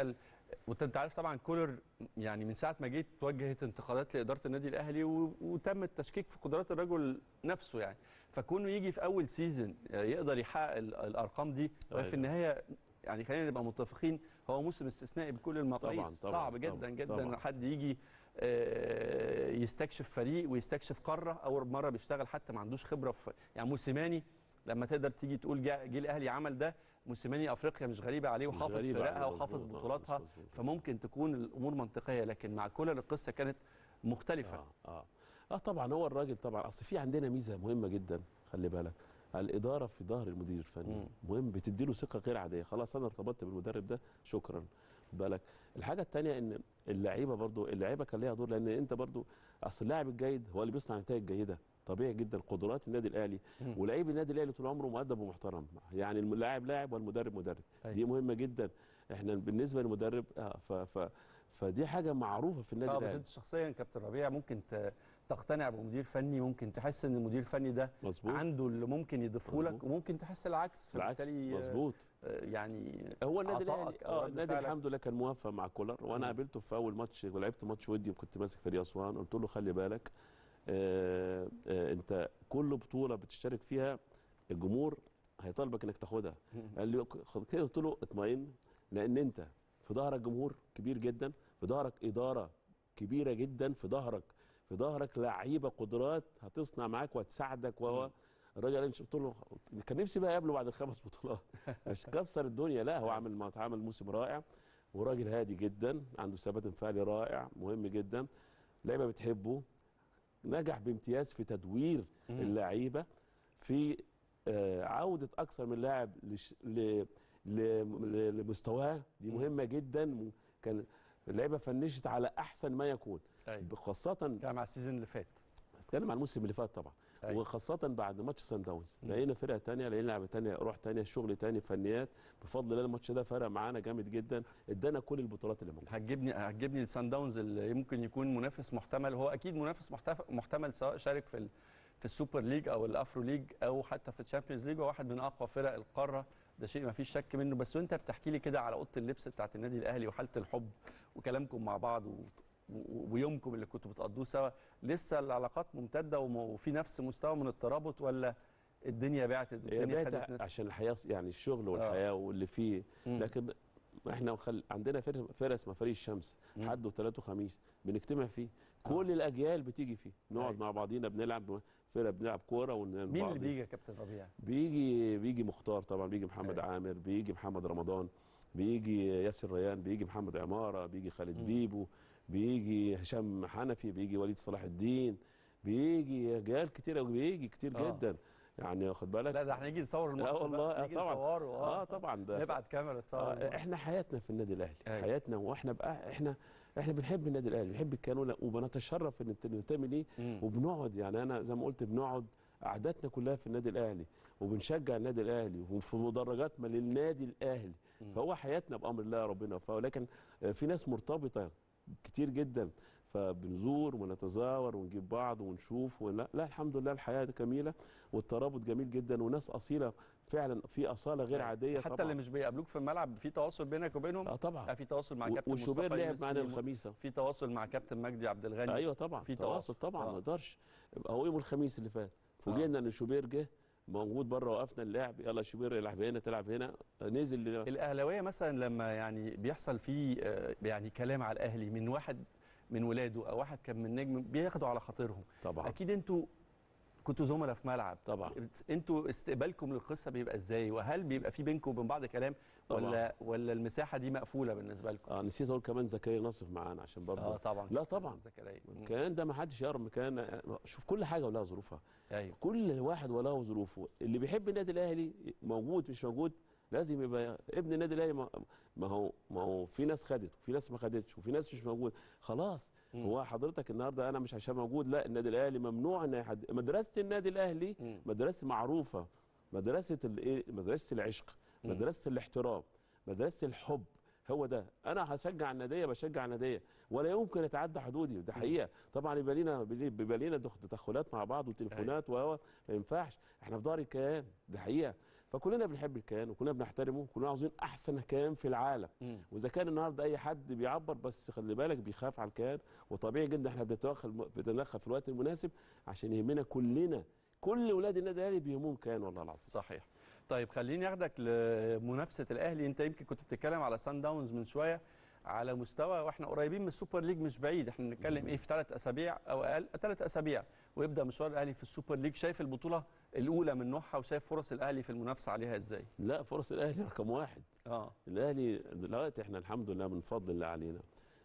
وانت انت عارف طبعا كولر يعني من ساعه ما جيت توجهت انتقادات لاداره النادي الاهلي و... وتم التشكيك في قدرات الرجل نفسه يعني فكونه يجي في اول سيزون يقدر يحقق ال- الارقام دي وهي أيوة. في النهايه يعني خلينا نبقى متفقين هو موسم استثنائي بكل المقاييس طبعاً، طبعاً، صعب طبعاً، جدا جدا طبعاً. حد يجي آه، يستكشف فريق ويستكشف قاره اول مره بيشتغل حتى ما عندوش خبره في يعني موسيماني لما تقدر تيجي تقول جه جه الاهلي عمل ده موسيماني افريقيا مش غريبه عليه مش وحافظ غريبة فرقها عليه، وحافظ مظبوط، آه، بطولاتها مظبوط. فممكن تكون الامور منطقيه لكن مع كولر القصه كانت مختلفه اه اه اه طبعا هو الراجل طبعا اصل في عندنا ميزه مهمه جدا خلي بالك الاداره في ظهر المدير الفني مم. مهم بتدي له ثقه غير عاديه خلاص انا ارتبطت بالمدرب ده شكرا خد بالك الحاجه الثانيه ان اللعيبه برضو اللعيبه كان ليها دور لان انت برضو اصل اللاعب الجيد هو اللي بيصنع نتائج جيده طبيعي جدا قدرات النادي الاهلي مم. ولعيب النادي الاهلي طول عمره مؤدب ومحترم يعني اللاعب لاعب والمدرب مدرب أيوة. دي مهمه جدا احنا بالنسبه للمدرب آه ف ف فدي حاجه معروفه في النادي اه بس الاهلي انت شخصيا كابتن ربيع ممكن ت- تقتنع بمدير فني ممكن تحس ان المدير الفني ده مظبوط عنده اللي ممكن يضيفه لك مظبوط. وممكن تحس العكس بالعكس فبالتالي آه، مظبوط آه، يعني هو النادي عطائك الاهلي أو اه رد النادي فعلك. الحمد لله كان موفق مع كولر وانا مم. قابلته في اول ماتش ولعبت ماتش ودي وكنت ماسك فريق اسوان قلت له خلي بالك آه آه انت كل بطوله بتشترك فيها الجمهور هيطالبك انك تاخدها قال لي خد كده قلت له اطمئن لان انت في ظهرك جمهور كبير جدا في ظهرك اداره كبيره جدا في ظهرك في ظهرك لعيبه قدرات هتصنع معاك وهتساعدك وهو الراجل قال لي قلت له كان نفسي بقى اقابله بعد الخمس بطولات مش كسر الدنيا لا هو عامل ما عامل موسم رائع وراجل هادي جدا عنده ثبات انفعالي رائع مهم جدا لعيبه بتحبه نجح بامتياز في تدوير مم. اللعيبه في آه، عوده اكثر من لاعب لش- ل- ل- ل- لمستواه دي مم. مهمه جدا كان اللعيبه فنشت على احسن ما يكون ايوه خاصه كان مع السيزون اللي فات اتكلم عن الموسم اللي فات طبعا أيوة. وخاصة بعد ماتش سان داونز مم. لقينا فرقة تانية لقينا لعبة تانية روح تانية شغل تاني فنيات بفضل الله الماتش ده فرق معانا جامد جدا ادانا كل البطولات اللي موجودة هتجيبني هتجيبني السان داونز اللي ممكن يكون منافس محتمل هو اكيد منافس محتف- محتمل سواء شارك في ال- في السوبر ليج او الافرو ليج او حتى في الشامبيونز ليج هو واحد من اقوى فرق القاره ده شيء ما فيش شك منه بس وانت بتحكي لي كده على اوضه اللبس بتاعت النادي الاهلي وحاله الحب وكلامكم مع بعض و... و- ويومكم اللي كنتوا بتقضوه سوا لسه العلاقات ممتده وم- وفي نفس مستوى من الترابط ولا الدنيا بعتت هي والدنيا بعت خدت ناس عشان الحياة يعني الشغل والحياة واللي فيه مم. لكن احنا خل... عندنا فرقة فرقة اسمها فريق الشمس مم. حد وثلاث وخميس بنجتمع فيه كل الاجيال بتيجي فيه نقعد أيوة. مع بعضينا بنلعب فرقة بنلعب كورة ون... مين اللي بيجي يا كابتن ربيع؟ بيجي بيجي مختار طبعا بيجي محمد أيوة. عامر بيجي محمد رمضان بيجي ياسر ريان بيجي محمد عماره بيجي خالد مم. بيبو بيجي هشام حنفي بيجي وليد صلاح الدين بيجي رجال كتير قوي بيجي كتير آه. جدا يعني واخد بالك لا ده احنا نيجي نصور الماتش اه والله بقى. آه نيجي طبعا نصوره اه طبعا ده نبعت كاميرا تصور آه الماتش. احنا حياتنا في النادي الاهلي أيوة. حياتنا واحنا بقى احنا احنا بنحب النادي الاهلي بنحب الكانون وبنتشرف ان ننتمي ليه مم. وبنقعد يعني انا زي ما قلت بنقعد قعداتنا كلها في النادي الاهلي وبنشجع النادي الاهلي وفي مدرجاتنا للنادي الاهلي مم. فهو حياتنا بامر الله ربنا ولكن في ناس مرتبطه كتير جدا فبنزور ونتزاور ونجيب بعض ونشوف ولا لا الحمد لله الحياه جميله والترابط جميل جدا وناس اصيله فعلا في اصاله غير عاديه حتى طبعا اللي مش بيقابلوك في الملعب في تواصل بينك وبينهم اه طبعا آه، في تواصل مع و- كابتن وشوبير مصطفى لعب يونس معانا في- الخميس في تواصل مع كابتن مجدي عبد الغني ايوه طبعا في تواصل تواصل. طبعا آه. ما نقدرش هو يوم الخميس اللي فات فوجئنا ان شوبير جه موجود بره وقفنا اللعب يلا شوبير العب هنا تلعب هنا نزل الاهلاويه مثلا لما يعني بيحصل فيه آه، يعني كلام على الاهلي من واحد من ولاده او واحد كان من نجم بياخدوا على خاطرهم طبعا اكيد انتوا كنتوا زملاء في ملعب طبعا انتوا استقبالكم للقصه بيبقى ازاي وهل بيبقى في بينكم وبين بعض كلام طبعاً. ولا ولا المساحه دي مقفوله بالنسبه لكم اه نسيت اقول كمان زكريا ناصف معانا عشان برضه اه طبعا لا طبعا زكريا مم. الكيان ده ما حدش يعرف مكان شوف كل حاجه ولها ظروفها ايوه كل واحد وله ظروفه اللي بيحب النادي الاهلي موجود مش موجود لازم يبقى ابن النادي الاهلي ما ما هو ما هو في ناس خدت وفي ناس ما خدتش وفي ناس مش موجود خلاص مم. هو حضرتك النهارده انا مش عشان موجود لا النادي الاهلي ممنوع ان حد مدرسه النادي الاهلي مم. مدرسه معروفه مدرسه الايه مدرسه العشق مم. مدرسه الاحترام مدرسه الحب هو ده انا هشجع الناديه بشجع الناديه ولا يمكن اتعدى حدودي ده حقيقه طبعا يبقى لينا بيبقى لينا دخ- تدخلات مع بعض وتليفونات وهو ما ينفعش احنا في دار الكيان ده حقيقه فكلنا بنحب الكيان وكلنا بنحترمه وكلنا عاوزين احسن كيان في العالم مم. واذا كان النهارده اي حد بيعبر بس خلي بالك بيخاف على الكيان وطبيعي جدا احنا بنتدخل بنتدخل في الوقت المناسب عشان يهمنا كلنا كل ولاد النادي الاهلي بيهمهم كيان والله العظيم صحيح طيب خليني اخدك لمنافسه الاهلي انت يمكن كنت بتتكلم على سان داونز من شويه على مستوى واحنا قريبين من السوبر ليج مش بعيد احنا بنتكلم ايه في ثلاث اسابيع او اقل ثلاث اسابيع ويبدا مشوار الاهلي في السوبر ليج شايف البطوله الاولى من نوعها وشايف فرص الاهلي في المنافسه عليها ازاي لا فرص الاهلي رقم واحد اه الاهلي دلوقتي احنا الحمد لله من فضل الله علينا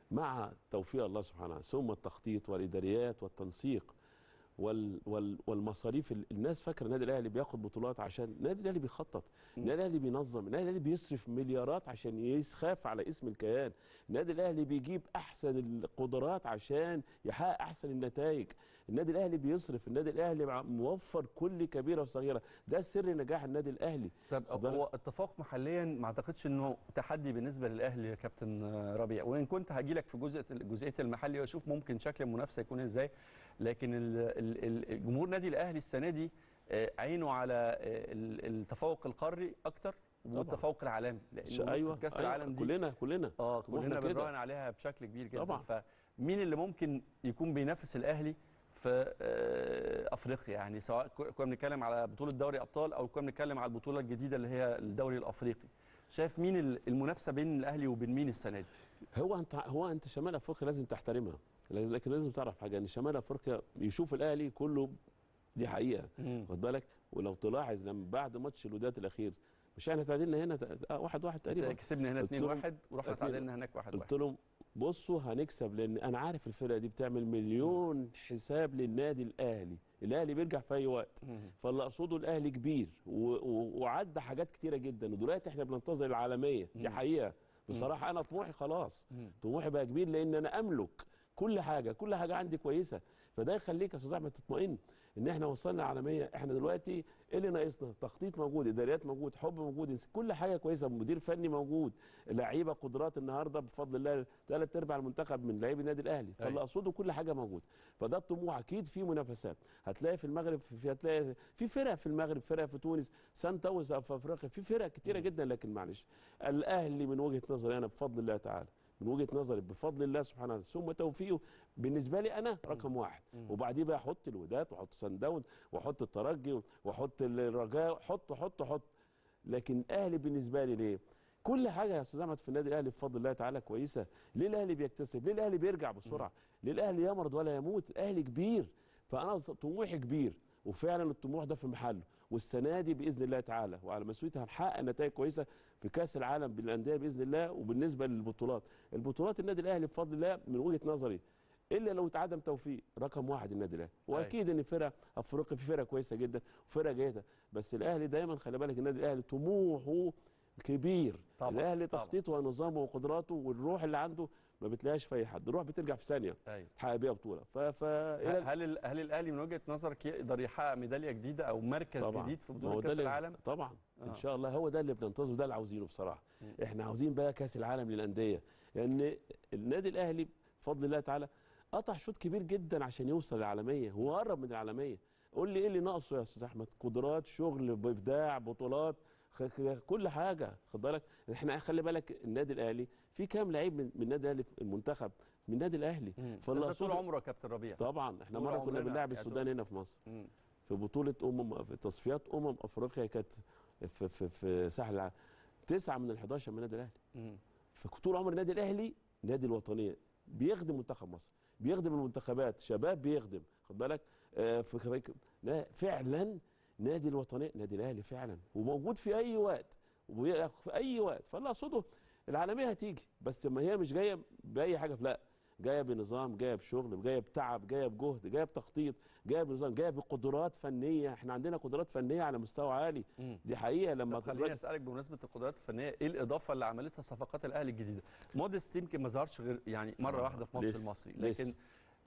مع توفيق الله سبحانه وتعالى ثم التخطيط والاداريات والتنسيق وال وال والمصاريف ال- الناس فاكره النادي الاهلي بياخد بطولات عشان النادي الاهلي بيخطط مم. النادي الاهلي بينظم النادي الاهلي بيصرف مليارات عشان يخاف على اسم الكيان النادي الاهلي بيجيب احسن القدرات عشان يحقق احسن النتائج النادي الاهلي بيصرف النادي الاهلي مع- موفر كل كبيره وصغيره ده سر نجاح النادي الاهلي طب خد بالك. هو التفوق محليا ما اعتقدش انه تحدي بالنسبه للاهلي يا كابتن آه، ربيع وان كنت هاجي لك في جزء جزئيه المحلي واشوف ممكن شكل المنافسه يكون ازاي لكن ال- ال- ال- الجمهور نادي الاهلي السنه دي آه، عينه على آه، ال- التفوق القاري اكتر والتفوق العالمي لان ش- ايوه ايوه كاس أيوة، العالم دي كلنا كلنا اه طموحنا كلنا كده. بنراهن عليها بشكل كبير جدا طبعا. فمين اللي ممكن يكون بينافس الاهلي في آه، افريقيا يعني سواء ك- كنا بنتكلم على بطوله دوري ابطال او كنا بنتكلم على البطوله الجديده اللي هي الدوري الافريقي شايف مين ال- المنافسه بين الاهلي وبين مين السنه دي هو انت هو انت شمال افريقيا لازم تحترمها لكن لازم تعرف حاجه ان شمال افريقيا يشوف الاهلي كله دي حقيقه خد بالك ولو تلاحظ لما بعد ماتش الوداد الاخير مش احنا تعادلنا هنا ت- آه، واحد واحد تقريبا كسبنا هنا قلت 2-1 لهم- ورحنا اتنين- تعادلنا هناك 1-1 قلت لهم بصوا هنكسب لان انا عارف الفرقه دي بتعمل مليون حساب للنادي الاهلي الاهلي بيرجع في اي وقت مم. فاللي اقصده الاهلي كبير و- و- وعدى حاجات كتيره جدا ودلوقتي احنا بننتظر العالميه دي مم. حقيقه بصراحه انا طموحي خلاص مم. طموحي بقى كبير لان انا املك كل حاجه كل حاجه عندي كويسه فده يخليك يا استاذ احمد تطمئن ان احنا وصلنا عالميه احنا دلوقتي ايه اللي ناقصنا تخطيط موجود اداريات موجود حب موجود كل حاجه كويسه مدير فني موجود لعيبه قدرات النهارده بفضل الله ثلاث ارباع المنتخب من لعيبه النادي الاهلي فاللي أيوة. اقصده كل حاجه موجوده فده الطموح اكيد في منافسات هتلاقي في المغرب في هتلاقي في فرق في المغرب فرق في تونس سان تاونز في افريقيا في فرق كتيره جدا لكن معلش الاهلي من وجهه نظري انا بفضل الله تعالى من وجهه نظري بفضل الله سبحانه وتعالى ثم توفيقه بالنسبه لي انا رقم واحد مم. وبعديه بقى احط الوداد واحط سان داونز واحط الترجي واحط الرجاء حط حط حط لكن الاهلي بالنسبه لي ليه؟ كل حاجه يا استاذ احمد في النادي الاهلي بفضل الله تعالى كويسه ليه الاهلي بيكتسب ليه الاهلي بيرجع بسرعه ليه الاهلي يمرض ولا يموت الاهلي كبير فانا ز- طموحي كبير وفعلا الطموح ده في محله والسنه دي باذن الله تعالى وعلى مسؤوليتها هنحقق نتائج كويسه في كاس العالم بالانديه باذن الله وبالنسبه للبطولات البطولات النادي الاهلي بفضل الله من وجهه نظري الا لو اتعدم توفيق رقم واحد النادي الاهلي واكيد ان فرق افريقيا في فرق كويسه جدا وفرق جيده بس الاهلي دايما خلي بالك النادي الاهلي طموحه كبير طبعاً، الاهلي طبعاً. تخطيطه ونظامه وقدراته والروح اللي عنده ما بتلاقيش في اي حد الروح بترجع في ثانيه ايوه تحقق بيها بطوله ف ف إلى ال- هل ال- هل الاهلي من وجهه نظرك يقدر يحقق ميداليه جديده او مركز طبعا جديد في ما هو بطوله ده كاس اللي- العالم طبعا آه. ان شاء الله هو ده اللي بننتظره ده اللي عاوزينه بصراحه مم. احنا عاوزين بقى كاس العالم للانديه لان النادي الاهلي بفضل الله تعالى قطع شوط كبير جدا عشان يوصل للعالميه هو قرب من العالميه قول لي ايه اللي ناقصه يا استاذ احمد قدرات شغل ابداع بطولات خ- خ- كل حاجه خد بالك احنا خلي بالك النادي الاهلي في كام لعيب من من النادي الاهلي المنتخب من النادي الاهلي مم. فاللي بس ده طول أقصده- عمره يا كابتن ربيع طبعا احنا طول مره كنا عمرنا بنلعب يعني السودان هنا في مصر مم. في بطوله امم في تصفيات امم افريقيا كانت في في في ساحل العالم تسعه من ال 11 من النادي الاهلي مم. فطول عمر النادي الاهلي نادي الوطنيه بيخدم منتخب مصر بيخدم المنتخبات شباب بيخدم خد بالك آه في كريك- لا فعلا نادي الوطنيه نادي الاهلي فعلا وموجود في اي وقت وبي- في اي وقت فاللي اقصده العالميه هتيجي بس ما هي مش جايه باي حاجه لا جايه بنظام جايه بشغل جايه بتعب جايه بجهد جايه بتخطيط جايه بنظام جايه بقدرات فنيه احنا عندنا قدرات فنيه على مستوى عالي مم. دي حقيقه لما طب خليني الراجل- اسالك بمناسبه القدرات الفنيه ايه الاضافه اللي عملتها صفقات الاهلي الجديده موديست يمكن ما ظهرش غير يعني مره آه، واحده في ماتش لسه- المصري لسه. لكن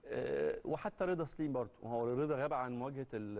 آه وحتى رضا سليم برضه وهو رضا غاب عن مواجهه ال-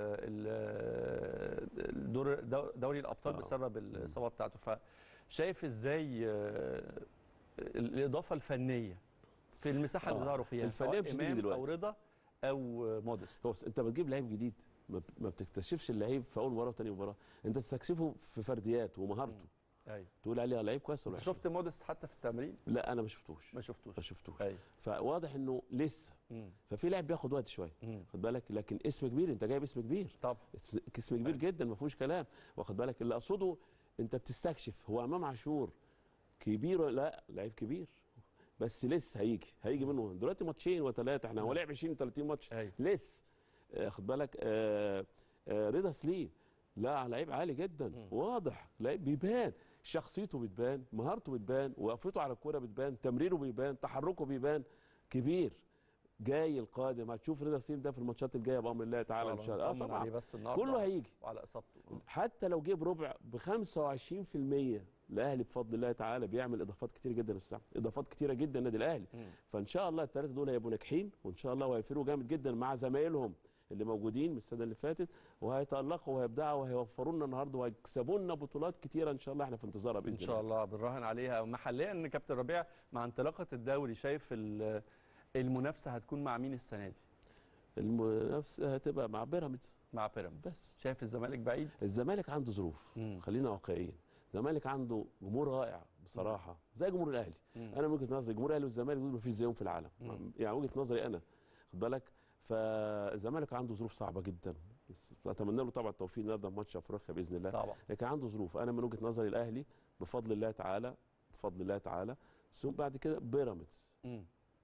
ال- الدور دو- دوري الابطال آه. بسبب الاصابه بتاعته فشايف ازاي آه الاضافه الفنيه في المساحه اللي آه، ظهروا فيها الفنية سواء مش هتيجي امام او دلوقتي. رضا او مودست بص انت بتجيب لعيب جديد ما بت- ما بتكتشفش اللعيب في اول مباراه وثاني مباراه انت تستكشفه في فرديات ومهارته ايوه تقول عليه لعيب كويس ولا انت وحش. شفت مودست حتى في التمرين لا انا ما شفتوش ما شفتوش ما شفتوش ايوه فواضح انه لسه مم. ففي لعب بياخد وقت شويه مم. خد بالك لكن اسم كبير انت جايب اسم كبير طب اسم اسم كبير جدا ما فيهوش كلام واخد بالك اللي اقصده انت بتستكشف هو امام عاشور كبير ولا لا لعيب كبير بس لسه هيجي هيجي منه دلوقتي ماتشين وثلاثه احنا هو لعب 20 30 ماتش ايوه لسه آه، خد بالك آه، آه، رضا سليم لا لعيب عالي جدا مم. واضح لعيب بيبان شخصيته بتبان مهارته بتبان وقفته على الكوره بتبان تمريره بيبان تحركه بيبان كبير جاي القادم هتشوف رضا سليم ده في الماتشات الجايه بامر الله تعالى ان شاء الله اه نطمن طبعا عليه بس النهارده كله هيجي وعلى اصابته حتى لو جيب ربع ب 25% الاهلي بفضل الله تعالى بيعمل اضافات كتير جدا الساعه اضافات كتيره جدا النادي الاهلي مم. فان شاء الله الثلاثه دول هيبقوا ناجحين وان شاء الله وهيفرقوا جامد جدا مع زمايلهم اللي موجودين من السنه اللي فاتت وهيتالقوا وهيبدعوا وهيوفروا لنا النهارده وهيكسبوا لنا بطولات كتيره ان شاء الله احنا في انتظارها باذن ان شاء الله بنراهن عليها محليا ان كابتن ربيع مع انطلاقه الدوري شايف ال- المنافسه هتكون مع مين السنه دي المنافسه هتبقى مع بيراميدز مع بيراميدز بس شايف الزمالك بعيد الزمالك عنده ظروف مم. خلينا واقعيين الزمالك عنده جمهور رائع بصراحه زي جمهور الاهلي مم. انا من وجهه نظري جمهور الاهلي والزمالك دول مفيش زيهم في العالم مم. يعني وجهه نظري انا خد بالك فالزمالك عنده ظروف صعبه جدا اتمنى له طبعا التوفيق النهارده في ماتش افريقيا باذن الله طبعا لكن عنده ظروف انا من وجهه نظري الاهلي بفضل الله تعالى بفضل الله تعالى ثم بعد كده بيراميدز مم.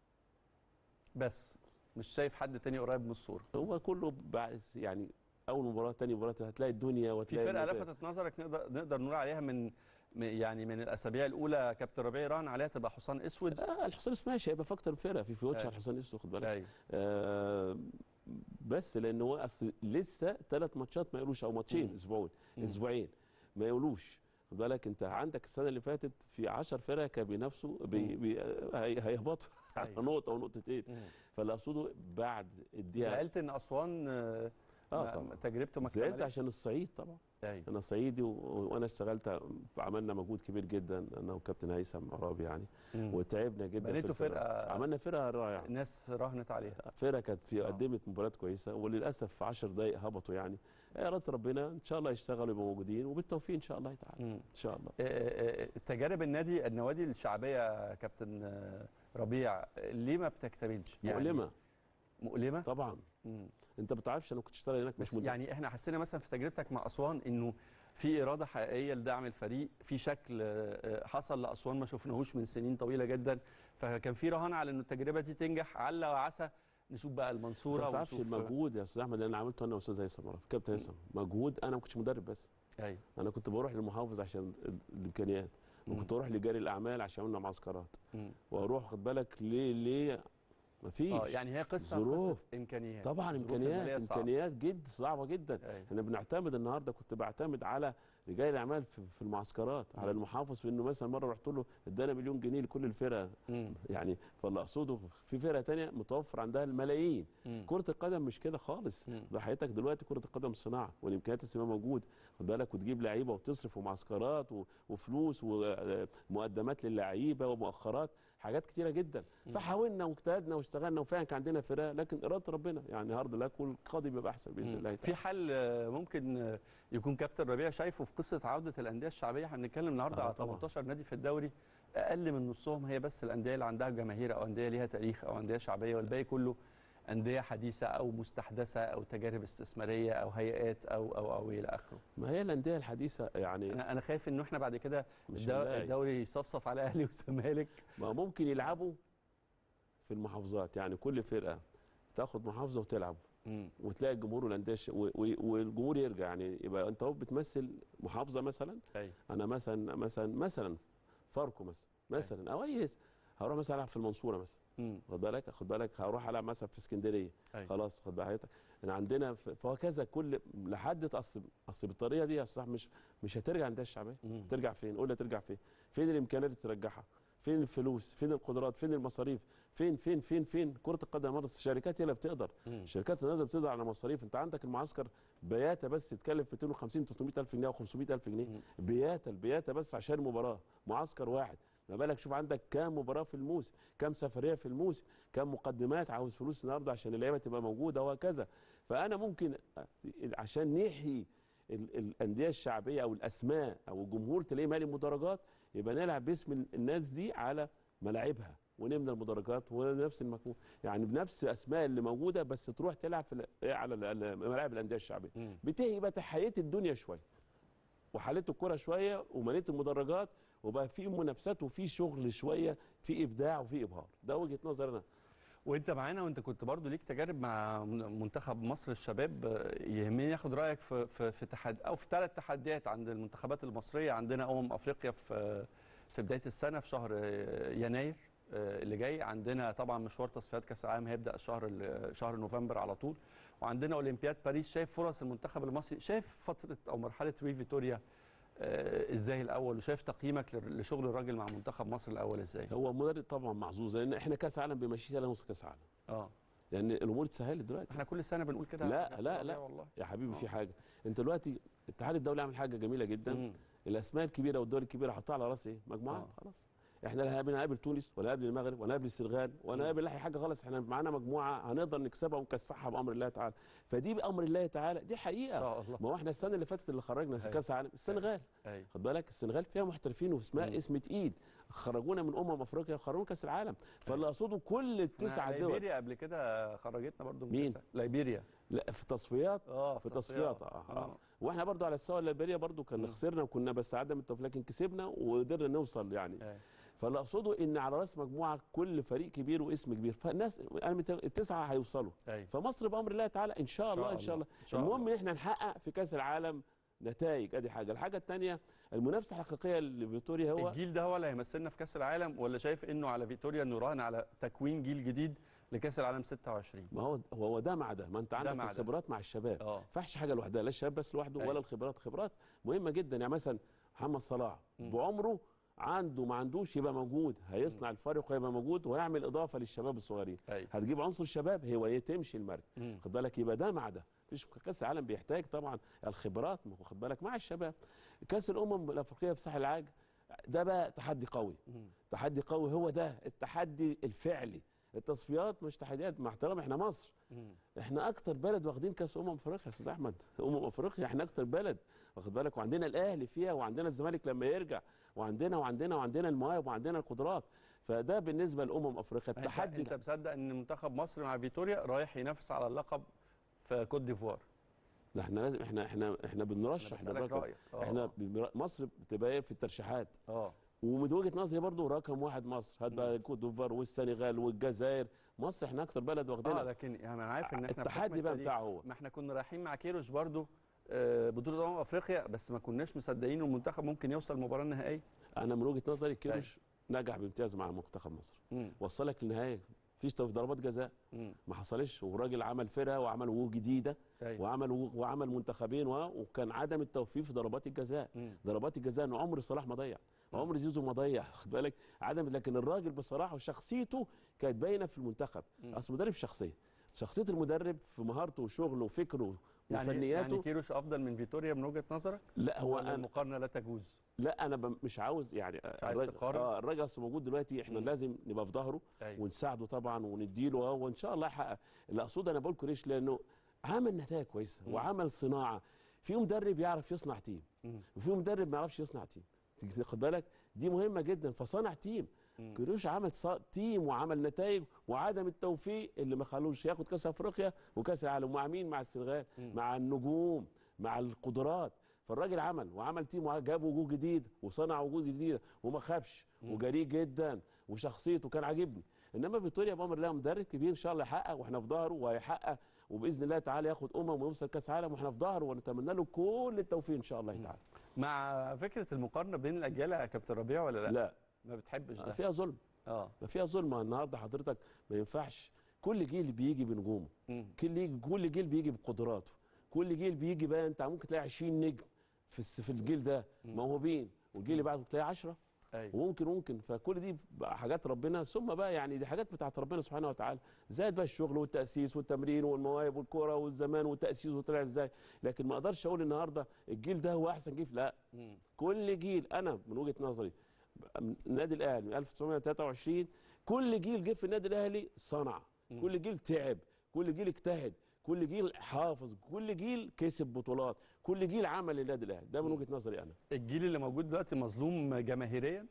بس مش شايف حد تاني قريب من الصوره هو كله بعد يعني اول مباراه ثاني مباراه هتلاقي الدنيا في وهتلاقي فرقه النتائج. لفتت نظرك نقدر نقدر نقول عليها من من- يعني من الاسابيع الاولى كابتن ربيع راهن عليها تبقى حصان اسود آه الحصان اسمها هيبقى في اكتر من فرقه في فيوتش أيوة. على الحصان اسود خد بالك ايوه آه بس لان هو اصل لسه ثلاث ماتشات ما يقولوش او ماتشين مم. اسبوعين مم. اسبوعين ما يقولوش خد بالك انت عندك السنه اللي فاتت في 10 فرق كانوا بينافسوا بي مم. بي هي- هيهبطوا على أيوة. نقطه او نقطتين مم. فاللي اقصده بعد الدقيقه زعلت ان اسوان آه، اه ما- طبعا تجربته ما زعلت اكتملتش؟ عشان الصعيد طبعا ايوه انا صعيدي و... وانا اشتغلت عملنا مجهود كبير جدا انا وكابتن هيثم عرابي يعني مم. وتعبنا جدا في بنيتوا الفرقة. فرقه عملنا فرقه رائعه الناس راهنت عليها فرقه كانت في آه. قدمت مباريات كويسه وللاسف في 10 دقائق هبطوا يعني يا رب ربنا ان شاء الله يشتغلوا يبقوا موجودين وبالتوفيق ان شاء الله تعالى مم. ان شاء الله آه، آه، تجارب النادي النوادي الشعبيه يا كابتن آه، ربيع آه، ليه ما بتكتملش؟ مؤلمه مؤلمه؟ طبعا مم. انت ما بتعرفش انا كنت اشتغل هناك مش بس مدرب يعني احنا حسينا مثلا في تجربتك مع اسوان انه في اراده حقيقيه لدعم الفريق في شكل آه، حصل لاسوان ما شفناهوش من سنين طويله جدا فكان في رهان على ان التجربه دي تنجح على وعسى نشوف بقى انت المنصوره ما تعرفش ونشوف- المجهود يا استاذ احمد اللي انا عملته انا واستاذ هيثم عرابي كابتن هيثم مجهود انا ما كنتش مدرب بس ايوه انا كنت بروح للمحافظ عشان ال- الامكانيات وكنت اروح لجاري الاعمال عشان عملنا معسكرات مم. واروح خد بالك ليه ليه مفيش اه يعني هي قصه ظروف. قصه امكانيات طبعا ظروف امكانيات المالية صعبة. امكانيات جد صعبه جدا أيوة. احنا بنعتمد النهارده كنت بعتمد على رجال الاعمال في, في المعسكرات على مم. المحافظ في انه مثلا مره رحت له ادانا مليون جنيه لكل الفرقه مم. يعني فاللي اقصده في فرقه تانية متوفر عندها الملايين مم. كره القدم مش كده خالص مم. ده حياتك دلوقتي كره القدم صناعه والامكانيات السماء موجود خد بالك وتجيب لعيبه وتصرف ومعسكرات و- وفلوس ومقدمات للعيبه ومؤخرات حاجات كتيره جدا مم. فحاولنا واجتهدنا واشتغلنا وفعلا كان عندنا فرقه لكن اراده ربنا يعني هارد لك والقاضي بيبقى احسن باذن الله مم. تعالى في حل آه، ممكن آه، يكون كابتن ربيع شايفه في قصه عوده الانديه الشعبيه احنا بنتكلم النهارده آه على طبعاً. 18 نادي في الدوري اقل من نصهم هي بس الانديه اللي عندها جماهير او انديه ليها تاريخ او انديه شعبيه والباقي كله انديه حديثه او مستحدثه او تجارب استثماريه او هيئات او او او الى اخره ما هي الانديه الحديثه يعني انا انا خايف انه احنا بعد كده مش الدو- هنلاقي. الدوري يصفصف على اهلي وزمالك ما ممكن يلعبوا في المحافظات يعني كل فرقه تاخد محافظه وتلعب مم. وتلاقي الجمهور والانديه الش- و- و- والجمهور يرجع يعني يبقى انت هو بتمثل محافظه مثلا ايوه انا مثلا مثلا مثلا فاركو مثلا مثلا او اي اسم. هروح مثلا العب في المنصوره مثلا مم. خد بالك خد بالك هروح العب مثلا في اسكندريه أيوة. خلاص خد بالك حضرتك احنا عندنا ف- فهكذا كل لحد اصل اصل بالطريقه دي يا صاحبي مش مش هترجع عندها الشعبيه مم. ترجع فين قول لي ترجع فين فين الامكانيات اللي ترجعها فين الفلوس فين القدرات فين المصاريف فين فين فين فين كره القدم مرة الشركات هي اللي بتقدر مم. الشركات النهارده بتقدر على مصاريف انت عندك المعسكر بياته بس يتكلف 250 300 الف جنيه او 500 الف جنيه مم. بياته البياته بس عشان المباراه معسكر واحد ما بالك شوف عندك كام مباراه في الموسم كام سفريه في الموسم كام مقدمات عاوز فلوس النهارده عشان اللعيبه تبقى موجوده وهكذا فانا ممكن عشان نحيي ال- الانديه الشعبيه او الاسماء او الجمهور تلاقيه مالي مدرجات يبقى نلعب باسم الناس دي على ملاعبها ونملى المدرجات ونفس المكون يعني بنفس الاسماء اللي موجوده بس تروح تلعب في ال- على ال- ال- ملاعب الانديه الشعبيه مم. بتهي بقى تحيت الدنيا شويه وحليت الكره شويه ومليت المدرجات وبقى في منافسات وفي شغل شويه في ابداع وفي ابهار ده وجهه نظري انا وانت معانا وانت كنت برضو ليك تجارب مع من- منتخب مصر الشباب آه، يهمني ياخد رايك في في في تحد او في ثلاث تحديات عند المنتخبات المصريه عندنا امم افريقيا في في بدايه السنه في شهر آه، يناير آه، اللي جاي عندنا طبعا مشوار تصفيات كاس العالم هيبدا شهر ال- شهر نوفمبر على طول وعندنا اولمبياد باريس شايف فرص المنتخب المصري شايف فتره او مرحله ري فيتوريا آه، ازاي الاول وشايف تقييمك لر- لشغل الراجل مع منتخب مصر الاول ازاي هو مدرب طبعا محظوظ لان احنا كاس عالم بيمشي ثلاث نص كاس عالم اه لان الامور اتسهلت دلوقتي احنا كل سنه بنقول كده لا، يا كابتن لا، ربيع لا. والله يا حبيبي آه. في حاجه انت دلوقتي الاتحاد الدولي عامل حاجه جميله جدا مم. الاسماء الكبيره والدول الكبيره حطها على راس ايه مجموعات آه. خلاص احنا لا بنقابل تونس ولا نقابل المغرب ولا نقابل السنغال ولا مم. نقابل اي حاجه خالص احنا معانا مجموعه هنقدر نكسبها ونكسحها بامر الله تعالى فدي بامر الله تعالى دي ان حقيقه شاء الله ما هو احنا السنه اللي فاتت اللي خرجنا في أيوة. كاس العالم السنغال ايوه خد بالك السنغال فيها محترفين واسماء مم. اسم تقيل خرجونا من امم افريقيا وخرجونا كاس العالم فاللي اقصده كل التسع إحنا دول ليبيريا قبل كده خرجتنا برضو من مين؟ كأس- ليبيريا لا في تصفيات اه في تصفيات اه, آه. اه واحنا برضو على السوا الليبريا برضو كنا مم. خسرنا وكنا بس عدم التوفيق لكن كسبنا وقدرنا نوصل يعني أيوة. فاللي اقصده ان على راس مجموعه كل فريق كبير واسم كبير فالناس انا مت- التسعه هيوصلوا ايوه فمصر بامر الله تعالى ان شاء الله ان شاء الله إن شاء المهم الله. ان احنا نحقق في كاس العالم نتائج ادي حاجه الحاجه الثانيه المنافسه الحقيقيه لفيتوريا هو الجيل ده هو اللي هيمثلنا في كاس العالم ولا شايف انه على فيتوريا انه راهن على تكوين جيل جديد لكاس العالم 26 ما هو هو ده مع ده ما انت عندك مع ده. الخبرات مع الشباب اه ما ينفعش حاجه لوحدها لا الشباب بس لوحده أيوة. ولا الخبرات خبرات مهمه جدا يعني مثلا محمد صلاح مم. بعمره عنده ما عندوش يبقى موجود هيصنع الفرق ويبقى موجود ويعمل اضافه للشباب الصغيرين ايوه هتجيب عنصر شباب هو تمشي المركب مم. خد بالك يبقى ده مع ده مفيش كاس العالم بيحتاج طبعا الخبرات خد بالك مع الشباب كاس الامم الافريقيه في ساحل العاج ده بقى تحدي قوي مم. تحدي قوي هو ده التحدي الفعلي التصفيات مش تحديات مع احترام احنا مصر مم. احنا اكتر بلد واخدين كاس امم افريقيا يا استاذ احمد امم افريقيا احنا اكتر بلد واخد بالك وعندنا الاهلي فيها وعندنا الزمالك لما يرجع وعندنا وعندنا وعندنا المواهب وعندنا القدرات فده بالنسبه لامم افريقيا انت, التحدي انت مصدق ان منتخب مصر مع فيتوريا رايح ينافس على اللقب في كوت ديفوار ده احنا لازم احنا احنا احنا انا بنرشح بسالك بالرقم. رايك آه. احنا بنر- مصر بتبقى ايه في الترشيحات اه ومن وجهه نظري برضو رقم واحد مصر هات بقى كوت ديفوار والسنغال والجزائر مصر احنا اكتر بلد اه واخدينها لكن يعني انا عارف ان احنا بحكم التحدي بقى التاريخ- بتاعه هو ما احنا كنا رايحين مع كيروش برضو آه، بطولة أمم أفريقيا بس ما كناش مصدقين إن المنتخب ممكن يوصل المباراة النهائية. انا من وجهه نظري كيروش نجح بامتياز مع منتخب مصر مم. وصلك للنهايه مفيش توفيق ضربات جزاء مم. ما حصلش والراجل عمل فرقه وعمل وجوه جديده أيوة. وعمل وجوه- وعمل منتخبين و- وكان عدم التوفيق في ضربات الجزاء مم. ضربات الجزاء ان عمر صلاح ما ضيع عمر زيزو ما ضيع خد بالك عدم لكن الراجل بصراحه وشخصيته كانت باينه في المنتخب مم. اصل مدرب شخصيه شخصيه المدرب في مهارته وشغله وفكره يعني وفنياته يعني كيروش أفضل من فيتوريا من وجهة نظرك؟ لا هو ولا انا المقارنة لا تجوز؟ لا انا ب- مش عاوز يعني عايز الراجل- تقارن؟ اه الراجل اصل موجود دلوقتي احنا مم. لازم نبقى في ظهره أيوة. ونساعده طبعا ونديله اه وان شاء الله يحقق اللي اقصده انا بقول كوريش لانه عمل نتائج كويسه مم. وعمل صناعه في مدرب يعرف يصنع تيم مم. وفي مدرب ما يعرفش يصنع تيم تيجي تاخد بالك دي مهمه جدا فصنع تيم مم. كروش عمل ص- تيم وعمل نتائج وعدم التوفيق اللي ما خلوش ياخد كاس افريقيا وكاس العالم مع مين مع السنغال مم. مع النجوم مع القدرات فالراجل عمل وعمل تيم وجاب وجوه جديد وصنع وجوه جديده وما خافش مم. وجريء جدا وشخصيته كان عاجبني انما فيتوريا بامر الله مدرب كبير ان شاء الله يحقق واحنا في ظهره وهيحقق وباذن الله تعالى ياخد امم ويوصل كاس عالم واحنا في ظهره ونتمنى له كل التوفيق ان شاء الله تعالى مع فكرة المقارنة بين الأجيال يا كابتن ربيع ولا لا؟ لا ما بتحبش ده؟ فيها ظلم اه ما فيها ظلم النهارده حضرتك ما ينفعش كل جيل بيجي بنجومه مم. كل كل جيل بيجي بقدراته كل جيل بيجي بقى انت ممكن تلاقي 20 نجم في الس- في الجيل ده مم. موهوبين والجيل اللي بعده تلاقي 10 أيوة. وممكن ممكن فكل دي بقى حاجات ربنا ثم بقى يعني دي حاجات بتاعت ربنا سبحانه وتعالى زائد بقى الشغل والتاسيس والتمرين والمواهب والكوره والزمان والتاسيس وطلع ازاي لكن ما اقدرش اقول النهارده الجيل ده هو احسن جيل لا مم. كل جيل انا من وجهه نظري النادي الاهلي من 1923 كل جيل جه في النادي الاهلي صنع مم. كل جيل تعب كل جيل اجتهد كل جيل حافظ كل جيل كسب بطولات كل جيل عمل للنادي الاهلي ده من مم. وجهه نظري انا الجيل اللي موجود دلوقتي مظلوم جماهيريا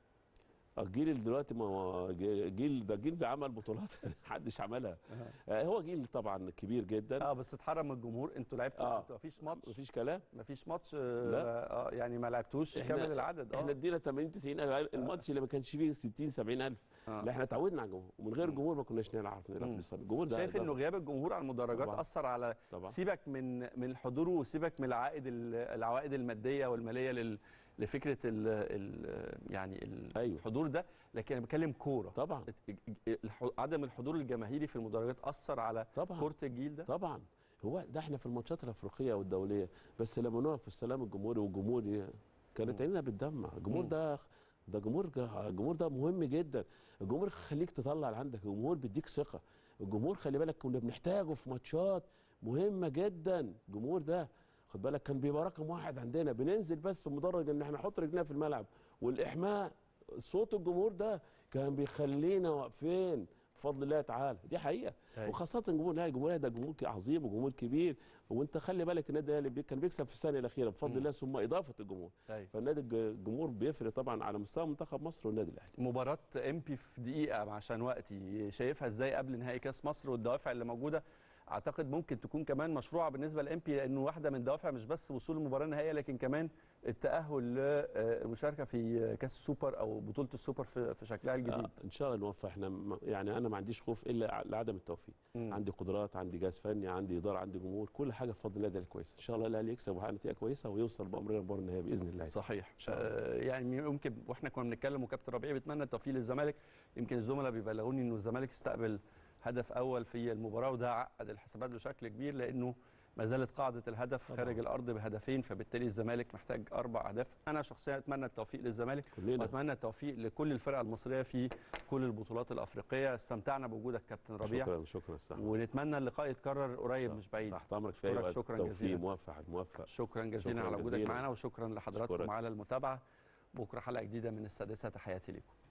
الجيل اللي دلوقتي ما هو جيل ده جيل ده عمل بطولات محدش عملها آه، هو جيل طبعا كبير جدا اه بس اتحرم من الجمهور انتوا لعبتوا آه. انتوا مفيش ماتش مفيش كلام مفيش ماتش لا. اه يعني ما لعبتوش إحنا- كامل العدد احنا اه ادينا 80 90 ألف. الماتش اللي ما كانش فيه 60 70 الف آه. لا احنا اتعودنا على الجمهور ومن غير مم. الجمهور ما كناش نعرف نلعب مم. لسه الجمهور ده شايف ده انه غياب الجمهور على المدرجات طبعاً. اثر على طبعا سيبك من من الحضور وسيبك من العائد ال- العوائد الماديه والماليه لل لفكره ال ال يعني ال- أيوة. الحضور ده لكن انا بتكلم كوره طبعا الح- عدم الحضور الجماهيري في المدرجات اثر على طبعا كره الجيل ده طبعا هو ده احنا في الماتشات الافريقيه والدوليه بس لما نقف في السلام الجمهوري والجمهور ي- كانت مم. عيننا بتدمع الجمهور مم. ده ده جمهور جه- الجمهور ده مهم جدا الجمهور يخليك تطلع اللي عندك الجمهور بيديك ثقه الجمهور خلي بالك كنا بنحتاجه في ماتشات مهمه جدا الجمهور ده خد بالك كان بيبقى رقم واحد عندنا بننزل بس مدرج ان احنا نحط رجلنا في الملعب والاحماء صوت الجمهور ده كان بيخلينا واقفين بفضل الله تعالى دي حقيقه أيوة. وخاصه الجمهور الاهلي الجمهور الأهلي ده جمهور عظيم وجمهور كبير وانت خلي بالك النادي الاهلي بي- كان بيكسب في الثانيه الاخيره بفضل مم. الله ثم اضافه الجمهور أيوة. فالنادي الج- الجمهور بيفرق طبعا على مستوى منتخب مصر والنادي الاهلي مباراة امبي في دقيقة عشان وقتي شايفها ازاي قبل نهائي كاس مصر والدوافع اللي موجودة اعتقد ممكن تكون كمان مشروعة بالنسبة لامبي لانه واحده من الدوافع مش بس وصول المباراة النهائية لكن كمان التأهل للمشاركة في كاس السوبر او بطولة السوبر في في شكلها الجديد آه ان شاء الله نوفق احنا م- يعني انا ما عنديش خوف الا ع- لعدم التوفيق مم. عندي قدرات عندي جهاز فني عندي اداره عندي جمهور كل حاجه بفضل الله ده كويس ان شاء الله الاهلي يكسب ويحقق نتيجه كويسه ويوصل بامرنا لمباراه النهائي باذن الله صحيح شاء الله. آه يعني يمكن واحنا كنا بنتكلم وكابتن ربيع بيتمنى التوفيق للزمالك يمكن الزملاء بيبلغوني انه الزمالك استقبل هدف اول في المباراه وده عقد الحسابات بشكل كبير لانه ما زالت قاعده الهدف طبعاً. خارج الارض بهدفين فبالتالي الزمالك محتاج اربع اهداف انا شخصيا اتمنى التوفيق للزمالك كلنا واتمنى التوفيق لكل الفرق المصريه في كل البطولات الافريقيه استمتعنا بوجودك كابتن ربيع شكرا شكرا استاذ ونتمنى اللقاء يتكرر قريب مش بعيد تحت امرك في اي أشكرك وقت شكراً توفيق جزيلاً. موفق موفق شكرا جزيلا شكراً على وجودك جزيلاً. معنا وشكرا لحضراتكم أشكرك. على المتابعه بكره حلقه جديده من السادسه تحياتي لكم